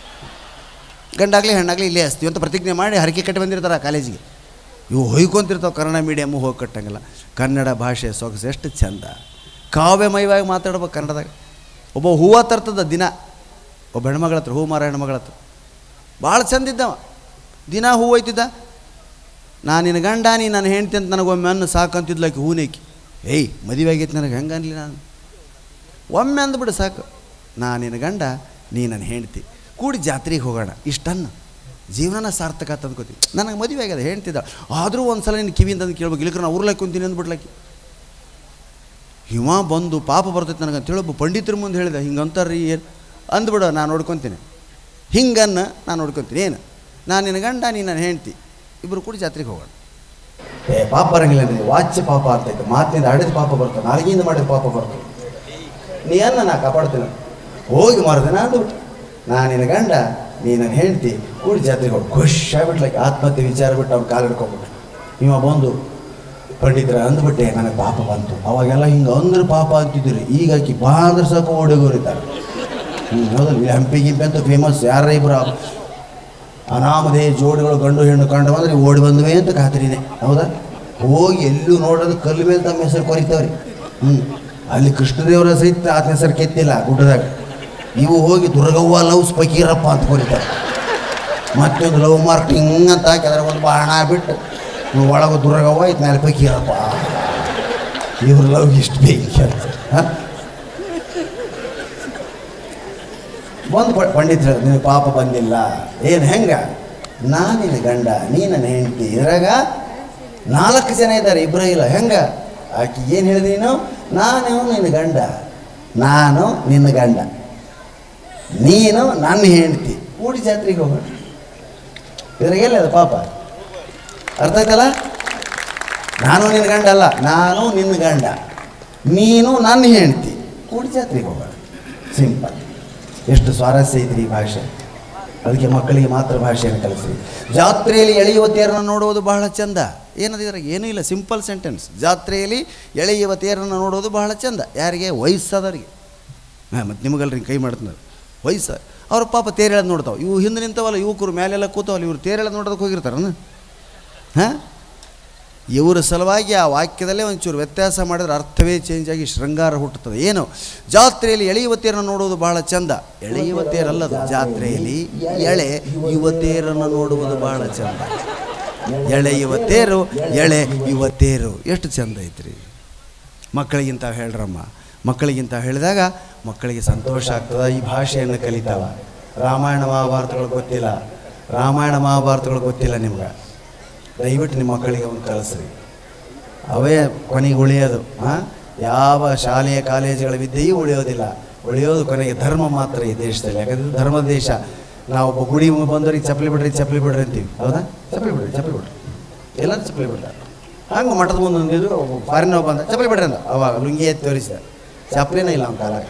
ಗಂಡಾಗಲಿ ಹೆಣ್ಣಾಗಲಿ ಇಲ್ಲೇ ಹಸ್ತೀವಿ ಅಂತ ಪ್ರತಿಜ್ಞೆ ಮಾಡಿ ಹರಕೆ ಕಟ್ಟಿ ಬಂದಿರ್ತಾರೆ ಆ ಕಾಲೇಜಿಗೆ ಇವು ಹೊಯ್ಕೊಂತಿರ್ತಾವೆ ಕನ್ನಡ ಮೀಡಿಯಮ್ಮು ಹೋಗಿ ಕಟ್ಟಂಗಿಲ್ಲ ಕನ್ನಡ ಭಾಷೆ ಸೊಗಸು ಎಷ್ಟು ಚಂದ ಕಾವ್ಯಮಯವಾಗಿ ಮಾತಾಡ್ಬೇಕು ಕನ್ನಡದಾಗ ಒಬ್ಬ ಹೂವು ತರ್ತದ ದಿನ ಒಬ್ಬ ಹೆಣ್ಮಗಳ ಹತ್ರ ಹೂ ಮಾರ ಹೆಣ್ಮಗಳ ಹತ್ರ ಭಾಳ ಚಂದ ಇದ್ದವ ದಿನ ಹೂ ಒಯ್ತಿದ್ದ ನಾನು ನಿನ್ನ ಗಂಡ ನೀ ನಾನು ಹೆಂಡ್ತಿ ಅಂತ ನನಗೊಮ್ಮೆ ಅನ್ನ ಸಾಕಂತಿದ್ಲಾಕಿ ಹೂನೇಕಿ ಏಯ್ ಮದುವೆ ಆಗೈತೆ ನನಗೆ ಹೆಂಗೆ ಅನ್ಲಿ ನಾನು ಒಮ್ಮೆ ಅಂದ್ಬಿಡು ಸಾಕು ನಾ ನಿನ್ನ ಗಂಡ ನೀ ನನ್ನ ಹೆಂಡ್ತಿ ಕೂಡಿ ಜಾತ್ರೆಗೆ ಹೋಗೋಣ ಇಷ್ಟನ್ನು ಜೀವನನ ಸಾರ್ಥಕ ಅಂತ ಅಂದ್ಕೋತೀವಿ ನನಗೆ ಮದುವೆ ಆಗ್ಯದ ಹೇಳ್ತಿದ್ದ ಆದರೂ ಒಂದು ಸಲ ನಿನ್ನ ಕಿವಿಯಿಂದ ಅಂದು ಕೇಳ್ಬೇಕು ಇಲ್ಲಕ್ರೆ ನಾ ಉರ್ಲಾಕಿ ಕುಂತೀನಿ ಅಂದ್ಬಿಡ್ಲಾಕಿ ಹಿಮ ಬಂದು ಪಾಪ ಬರ್ತೈತೆ ನನಗೆ ಅಂತೇಳಿ ಒಬ್ಬ ಪಂಡಿತರ ಮುಂದೆ ಹೇಳಿದ ಹಿಂಗೆ ಅಂತಾರ್ರಿ ಏನು ಅಂದ್ಬಿಡು ನಾನು ನೋಡ್ಕೊತೀನಿ ಹಿಂಗನ್ನ ನಾನು ನೋಡ್ಕೊತೀನಿ ಏನು ನಾನು ನಿನ್ನ ಗಂಡ ನೀ ನನ್ನ ಹೆಂಡ್ತಿ ಇಬ್ಬರು ಕೂಡ ಜಾತ್ರೆಗೆ ಹೋಗೋಣ ಏ ಪಾಪ ಬರಂಗಿಲ್ಲ ನಿನಗೆ ವಾಚ್ಯ ಪಾಪ ಅಂತೈತೆ ಮಾತಿನಿಂದ ಆಡಿದ ಪಾಪ ಬರ್ತದೆ ನಾಲ್ಗಿಂದ ಮಾಡಿದ ಪಾಪ ಬರ್ತದೆ ನೀ ಅನ್ನ ನಾ ಕಾಪಾಡ್ತೀನಿ ಹೋಗಿ ಮಾರದಿನ ಅಂದ್ಬಿಟ್ಟು ನಾನು ನಿನ್ನ ಗಂಡ ನೀ ನನ್ನ ಹೆಂಡ್ತಿ ಕೂಡಿ ಜಾತ್ರೆಗೆ ಹೋಗಿ ಖುಷಿ ಆಗ್ಬಿಟ್ಲಕ್ಕೆ ಆತ್ಮಹತ್ಯೆ ವಿಚಾರ ಬಿಟ್ಟು ಅವ್ನು ಕಾಲು ಹಿಡ್ಕೊಂಡ್ಬಿಟ್ಟು ಇವ ಬಂದು ಪಂಡಿತರ ಅಂದ್ಬಿಟ್ಟೆ ನನಗೆ ಪಾಪ ಬಂತು ಅವಾಗೆಲ್ಲ ಹಿಂಗೆ ಅಂದ್ರೆ ಪಾಪ ಅಂತಿದ್ದೀರಿ ಈಗ ಆಕಿ ಬಾ ಅಂದ್ರೆ ಸಾಕು ಓಡಿಗೋರಿದ್ದಾರೆ ಹ್ಞೂ ಹೌದಲ್ಲ ಇಲ್ಲಿ ಹಂಪಿ ಗಿಂಪಿ ಅಂತ ಫೇಮಸ್ ಯಾರ ಇಬ್ಬರು ಅನಾಮಧೇಯ ಜೋಡಿಗಳು ಗಂಡು ಹೆಣ್ಣು ಕಂಡು ಬಂದ್ರೆ ಓಡಿ ಬಂದ್ವಿ ಅಂತ ಖಾತ್ರಿನೇ ಹೌದಾ ಹೋಗಿ ಎಲ್ಲೂ ನೋಡೋದು ಕಲ್ಲು ಮೇಲೆ ತಮ್ಮ ಹೆಸರು ಕೊರಿತಾವ್ರಿ ಹ್ಞೂ ಅಲ್ಲಿ ಕೃಷ್ಣದೇವರ ಸಹಿತ ಆತನ ಹೆಸರು ಕೆತ್ತಿಲ್ಲ ಗುಡ್ಡದಾಗ ಇವು ಹೋಗಿ ದುರ್ಗವ್ವ ಲವ್ಸ್ ಫಕೀರಪ್ಪ ಅಂತ ಕೊರಿತಾರೆ ಮತ್ತೊಂದು ಲವ್ ಮಾರ್ಕ್ ಹಿಂಗೆ ಅಂತ ಹಾಕಿ ಅದ್ರ ಒಂದು ಬಾಣ ಬಿಟ್ಟು ನೀವು ಒಳಗೆ ದುರ್ಗವ್ವ ಇತ್ತು ಮೇಲೆ ಫಕೀರಪ್ಪ ಇವ್ರ ಲವ್ ಇಷ್ಟು ಬೆಂಕಿ ಅಂತ ಹಾಂ ಒಂದು ಪಂಡಿತ ನಿನಗೆ ಪಾಪ ಬಂದಿಲ್ಲ ಏನು ಹೆಂಗ ನಾ ನಿನ್ನ ಗಂಡ ನೀ ನನ್ನ ಹೆಂಡತಿ ಇದ್ರಾಗ ನಾಲ್ಕು ಜನ ಇದ್ದಾರೆ ಇಬ್ಬರೇ ಇಲ್ಲ ಹೆಂಗ ಆಕೆ ಏನು ಹೇಳಿದೆ ನೀನು ನಾನು ನಿನ್ನ ಗಂಡ ನಾನು ನಿನ್ನ ಗಂಡ ನೀನು ನನ್ನ ಹೆಂಡತಿ ಕೂಡಿ ಜಾತ್ರೆಗೆ ಹೋಗೋಣ ಇದ್ರಾಗೆಲ್ಲ ಅದು ಪಾಪ ಅರ್ಥ ಆಯ್ತಲ್ಲ ನಾನು ನಿನ್ನ ಗಂಡ ಅಲ್ಲ ನಾನು ನಿನ್ನ ಗಂಡ ನೀನು ನನ್ನ ಹೆಂಡತಿ ಕೂಡಿ ಜಾತ್ರೆಗೆ ಹೋಗೋಣ ಸಿಂಪಲ್ ಎಷ್ಟು ಸ್ವಾರಸ್ಯ ಐತ್ರಿ ಈ ಭಾಷೆ ಅದಕ್ಕೆ ಮಕ್ಕಳಿಗೆ ಮಾತೃ ಭಾಷೆಯನ್ನು ಕಲಿಸ್ರಿ ಜಾತ್ರೆಯಲ್ಲಿ ಎಳೆಯುವ ತೇರನ್ನು ನೋಡುವುದು ಬಹಳ ಚಂದ ಏನದಿದ್ರೆ ಏನೂ ಇಲ್ಲ ಸಿಂಪಲ್ ಸೆಂಟೆನ್ಸ್ ಜಾತ್ರೆಯಲ್ಲಿ ಎಳೆಯುವ ತೇರನ್ನು ನೋಡೋದು ಬಹಳ ಚಂದ ಯಾರಿಗೆ ವಯಸ್ಸಾದವರಿಗೆ ಹಾಂ ಮತ್ತು ನಿಮಗಲ್ರಿ ಕೈ ಮಾಡ್ತಾರೆ ವಯಸ್ಸ ಅವ್ರ ಪಾಪ ತೇರೆಳೆದು ನೋಡ್ತಾವೆ ಇವು ಹಿಂದೆ ನಿಂತವಲ್ಲ ಯುವಕರು ಮೇಲೆಲ್ಲ ಕೂತವಲ್ಲ ಇವ್ರು ತೇರೆಳೆದು ನೋಡೋದಕ್ಕೆ ಹೋಗಿರ್ತಾರನ ಹಾಂ ಇವರ ಸಲುವಾಗಿ ಆ ವಾಕ್ಯದಲ್ಲೇ ಒಂಚೂರು ವ್ಯತ್ಯಾಸ ಮಾಡಿದ್ರೆ ಅರ್ಥವೇ ಚೇಂಜ್ ಆಗಿ ಶೃಂಗಾರ ಹುಟ್ಟುತ್ತದೆ ಏನು ಜಾತ್ರೆಯಲ್ಲಿ ಎಳೆ ಯುವತಿಯರನ್ನು ನೋಡುವುದು ಬಹಳ ಚಂದ ಎಳೆ ಯುವತಿಯರಲ್ಲದು ಜಾತ್ರೆಯಲ್ಲಿ ಎಳೆ ಯುವತಿಯರನ್ನು ನೋಡುವುದು ಬಹಳ ಚಂದ ಎಳೆ ಯುವತಿಯರು ಎಳೆ ಯುವತಿಯರು ಎಷ್ಟು ಚಂದ ಐತ್ರಿ ಮಕ್ಕಳಿಗಿಂತ ಹೇಳ್ರಮ್ಮ ಮಕ್ಕಳಿಗಿಂತ ಹೇಳಿದಾಗ ಮಕ್ಕಳಿಗೆ ಸಂತೋಷ ಆಗ್ತದ ಈ ಭಾಷೆಯನ್ನು ಕಲಿತಾವ ರಾಮಾಯಣ ಮಹಾಭಾರತಗಳು ಗೊತ್ತಿಲ್ಲ ರಾಮಾಯಣ ಮಹಾಭಾರತಗಳು ಗೊತ್ತಿಲ್ಲ ನಿಮ್ಗೆ ದಯವಿಟ್ಟು ನಿಮ್ಮ ಮಕ್ಕಳಿಗೆ ಒಂದು ಕಳಿಸ್ರಿ ಅವೇ ಕೊನೆಗೆ ಉಳಿಯೋದು ಹಾಂ ಯಾವ ಶಾಲೆಯ ಕಾಲೇಜುಗಳ ವಿದ್ಯೆಯೂ ಉಳಿಯೋದಿಲ್ಲ ಉಳಿಯೋದು ಕೊನೆಗೆ ಧರ್ಮ ಮಾತ್ರ ಈ ದೇಶದಲ್ಲಿ ಯಾಕಂದ್ರೆ ಇದು ಧರ್ಮದ ದೇಶ ನಾವು ಒಬ್ಬ ಗುಡಿ ಬಂದವ್ರಿಗೆ ಚಪ್ಪಲಿ ಬಿಡ್ರಿ ಚಪ್ಪಲಿ ಬಿಡ್ರಿ ಅಂತೀವಿ ಹೌದಾ ಚಪ್ಪಲಿ ಬಿಡ್ರಿ ಚಪ್ಪಲಿ ಬಿಡ್ರಿ ಎಲ್ಲರೂ ಚಪ್ಪಲಿ ಬಿಡ್ತಾರೆ ಹಂಗೆ ಮಠದ ಮುಂದೆ ಒಂದಿದ್ರು ಫಾರಿನ್ ಬಂದ ಚಪ್ಪಲಿ ಬಿಡ್ರಿ ಅಂದ ಅವಾಗ ಲುಂಗಿ ಎತ್ತಿ ತೋರಿಸಿದ ಚಪ್ಪಲಿನೇ ಇಲ್ಲ ಅವ್ನ ಕಾಲಾಗ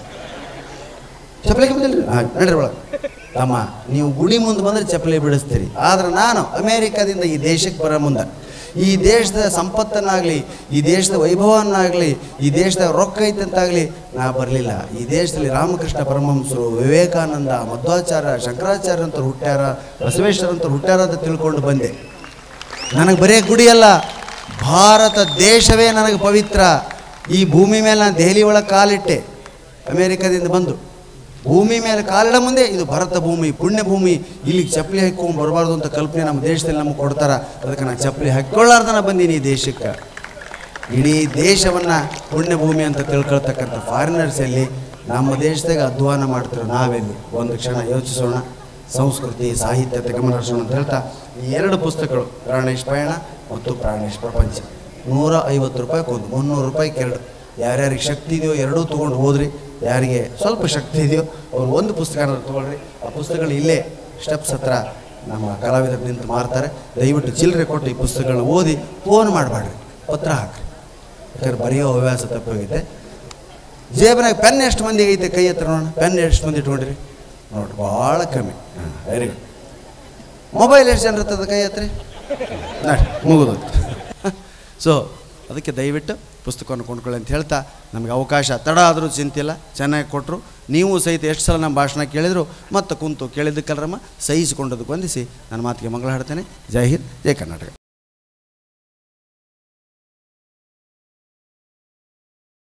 ಚಪ್ಪಲಿ ಬಂದಿಲ್ಲ ಹಾಂ ನಡ್ರಿ ಒಳಗೆ ತಮ್ಮ ನೀವು ಗುಡಿ ಮುಂದೆ ಬಂದರೆ ಚಪ್ಪಲಿ ಬಿಡಿಸ್ತೀರಿ ಆದ್ರೆ ನಾನು ಅಮೇರಿಕಾದಿಂದ ಈ ದೇಶಕ್ಕೆ ಬರೋ ಮುಂದೆ ಈ ದೇಶದ ಸಂಪತ್ತನ್ನಾಗಲಿ ಈ ದೇಶದ ವೈಭವನ್ನಾಗಲಿ ಈ ದೇಶದ ರೊಕ್ಕ ಐತಂತಾಗಲಿ ನಾ ಬರಲಿಲ್ಲ ಈ ದೇಶದಲ್ಲಿ ರಾಮಕೃಷ್ಣ ಪರಮಹಂಸರು ವಿವೇಕಾನಂದ ಮಧ್ವಾಚಾರ್ಯ ಶಂಕರಾಚಾರ್ಯ ಅಂತ ಹುಟ್ಟ್ಯಾರ ಬಸವೇಶ್ವರ ಅಂತ ಹುಟ್ಟ್ಯಾರ ಅಂತ ತಿಳ್ಕೊಂಡು ಬಂದೆ ನನಗೆ ಬರೇ ಗುಡಿ ಅಲ್ಲ ಭಾರತ ದೇಶವೇ ನನಗೆ ಪವಿತ್ರ ಈ ಭೂಮಿ ಮೇಲೆ ನಾನು ದೆಹಲಿ ಒಳಗೆ ಕಾಲಿಟ್ಟೆ ಅಮೇರಿಕಾದಿಂದ ಬಂದು ಭೂಮಿ ಮೇಲೆ ಕಾಲಿಡ ಮುಂದೆ ಇದು ಭರತ ಭೂಮಿ ಪುಣ್ಯ ಭೂಮಿ ಇಲ್ಲಿಗೆ ಚಪ್ಪಲಿ ಹಾಕ್ಕೊಂಡು ಬರಬಾರ್ದು ಅಂತ ಕಲ್ಪನೆ ನಮ್ಮ ದೇಶದಲ್ಲಿ ನಮಗೆ ಕೊಡ್ತಾರ ಅದಕ್ಕೆ ನಾನು ಚಪ್ಪಲಿ ಹಾಕ್ಕೊಳ್ಳಾರ್ದನ ಬಂದೀನಿ ಈ ದೇಶಕ್ಕೆ ಇಡೀ ದೇಶವನ್ನು ಪುಣ್ಯ ಭೂಮಿ ಅಂತ ತಿಳ್ಕೊಳ್ತಕ್ಕಂಥ ಫಾರಿನರ್ಸ್ ಎಲ್ಲಿ ನಮ್ಮ ದೇಶದಾಗ ಅಧ್ವಾನ ಮಾಡ್ತಿರೋ ನಾವೆಲ್ಲಿ ಒಂದು ಕ್ಷಣ ಯೋಚಿಸೋಣ ಸಂಸ್ಕೃತಿ ಸಾಹಿತ್ಯತೆ ಗಮನ ಹರಿಸೋಣ ಅಂತ ಹೇಳ್ತಾ ಈ ಎರಡು ಪುಸ್ತಕಗಳು ಪ್ರಾಣೇಶ್ ಪಯಣ ಮತ್ತು ಪ್ರಾಣೇಶ್ ಪ್ರಪಂಚ ನೂರ ಐವತ್ತು ರೂಪಾಯಿ ಒಂದು ಮುನ್ನೂರು ರೂಪಾಯಿಗೆ ಎರಡು ಯಾರ್ಯಾರಿಗೆ ಶಕ್ತಿ ಇದೆಯೋ ಎರಡೂ ತೊಗೊಂಡು ಹೋದ್ರಿ ಯಾರಿಗೆ ಸ್ವಲ್ಪ ಶಕ್ತಿ ಇದೆಯೋ ಅವ್ರು ಒಂದು ಪುಸ್ತಕನ ತೊಗೊಳ್ರಿ ಆ ಪುಸ್ತಕಗಳು ಇಲ್ಲೇ ಸ್ಟೆಪ್ಸ್ ಹತ್ರ ನಮ್ಮ ಕಲಾವಿದರು ನಿಂತು ಮಾರ್ತಾರೆ ದಯವಿಟ್ಟು ಚಿಲ್ಲರೆ ಕೊಟ್ಟು ಈ ಪುಸ್ತಕಗಳನ್ನ ಓದಿ ಫೋನ್ ಮಾಡಬೇಡ್ರಿ ಪತ್ರ ಹಾಕ್ರಿ ಯಾಕಂದ್ರೆ ಬರೆಯೋ ಹವ್ಯಾಸ ತಪ್ಪೋಗಿದೆ ಜೇಬನಾಗ ಪೆನ್ ಎಷ್ಟು ಮಂದಿಗೆ ಐತೆ ಕೈ ಹತ್ರ ನೋಡೋಣ ಪೆನ್ ಎಷ್ಟು ಮಂದಿ ಇಟ್ಕೊಂಡ್ರಿ ನೋಡ್ರಿ ಭಾಳ ಕಮ್ಮಿ ಹಾಂ ವೆರಿ ಗುಡ್ ಮೊಬೈಲ್ ಎಷ್ಟು ಜನ ಇರ್ತದೆ ಕೈ ಹತ್ರ ನೋಡಿ ಮುಗಿದು ಸೊ ಅದಕ್ಕೆ ದಯವಿಟ್ಟು ಪುಸ್ತಕವನ್ನು ಕೊಂಡ್ಕೊಳ್ಳಿ ಅಂತ ಹೇಳ್ತಾ ನಮಗೆ ಅವಕಾಶ ತಡ ಆದರೂ ಚಿಂತಿಲ್ಲ ಚೆನ್ನಾಗಿ ಕೊಟ್ಟರು ನೀವು ಸಹಿತ ಎಷ್ಟು ಸಲ ನಮ್ಮ ಭಾಷಣ ಕೇಳಿದ್ರು ಮತ್ತೆ ಕುಂತು ಕೇಳಿದ್ದಕ್ಕಲ್ರಮ್ಮ ಸಹಿಸಿಕೊಂಡದಕ್ಕೆ ವಂದಿಸಿ ನನ್ನ ಮಾತಿಗೆ ಮಂಗಳ ಹಾಡ್ತೇನೆ ಜೈ ಹಿಂದ್ ಜೈ ಕರ್ನಾಟಕ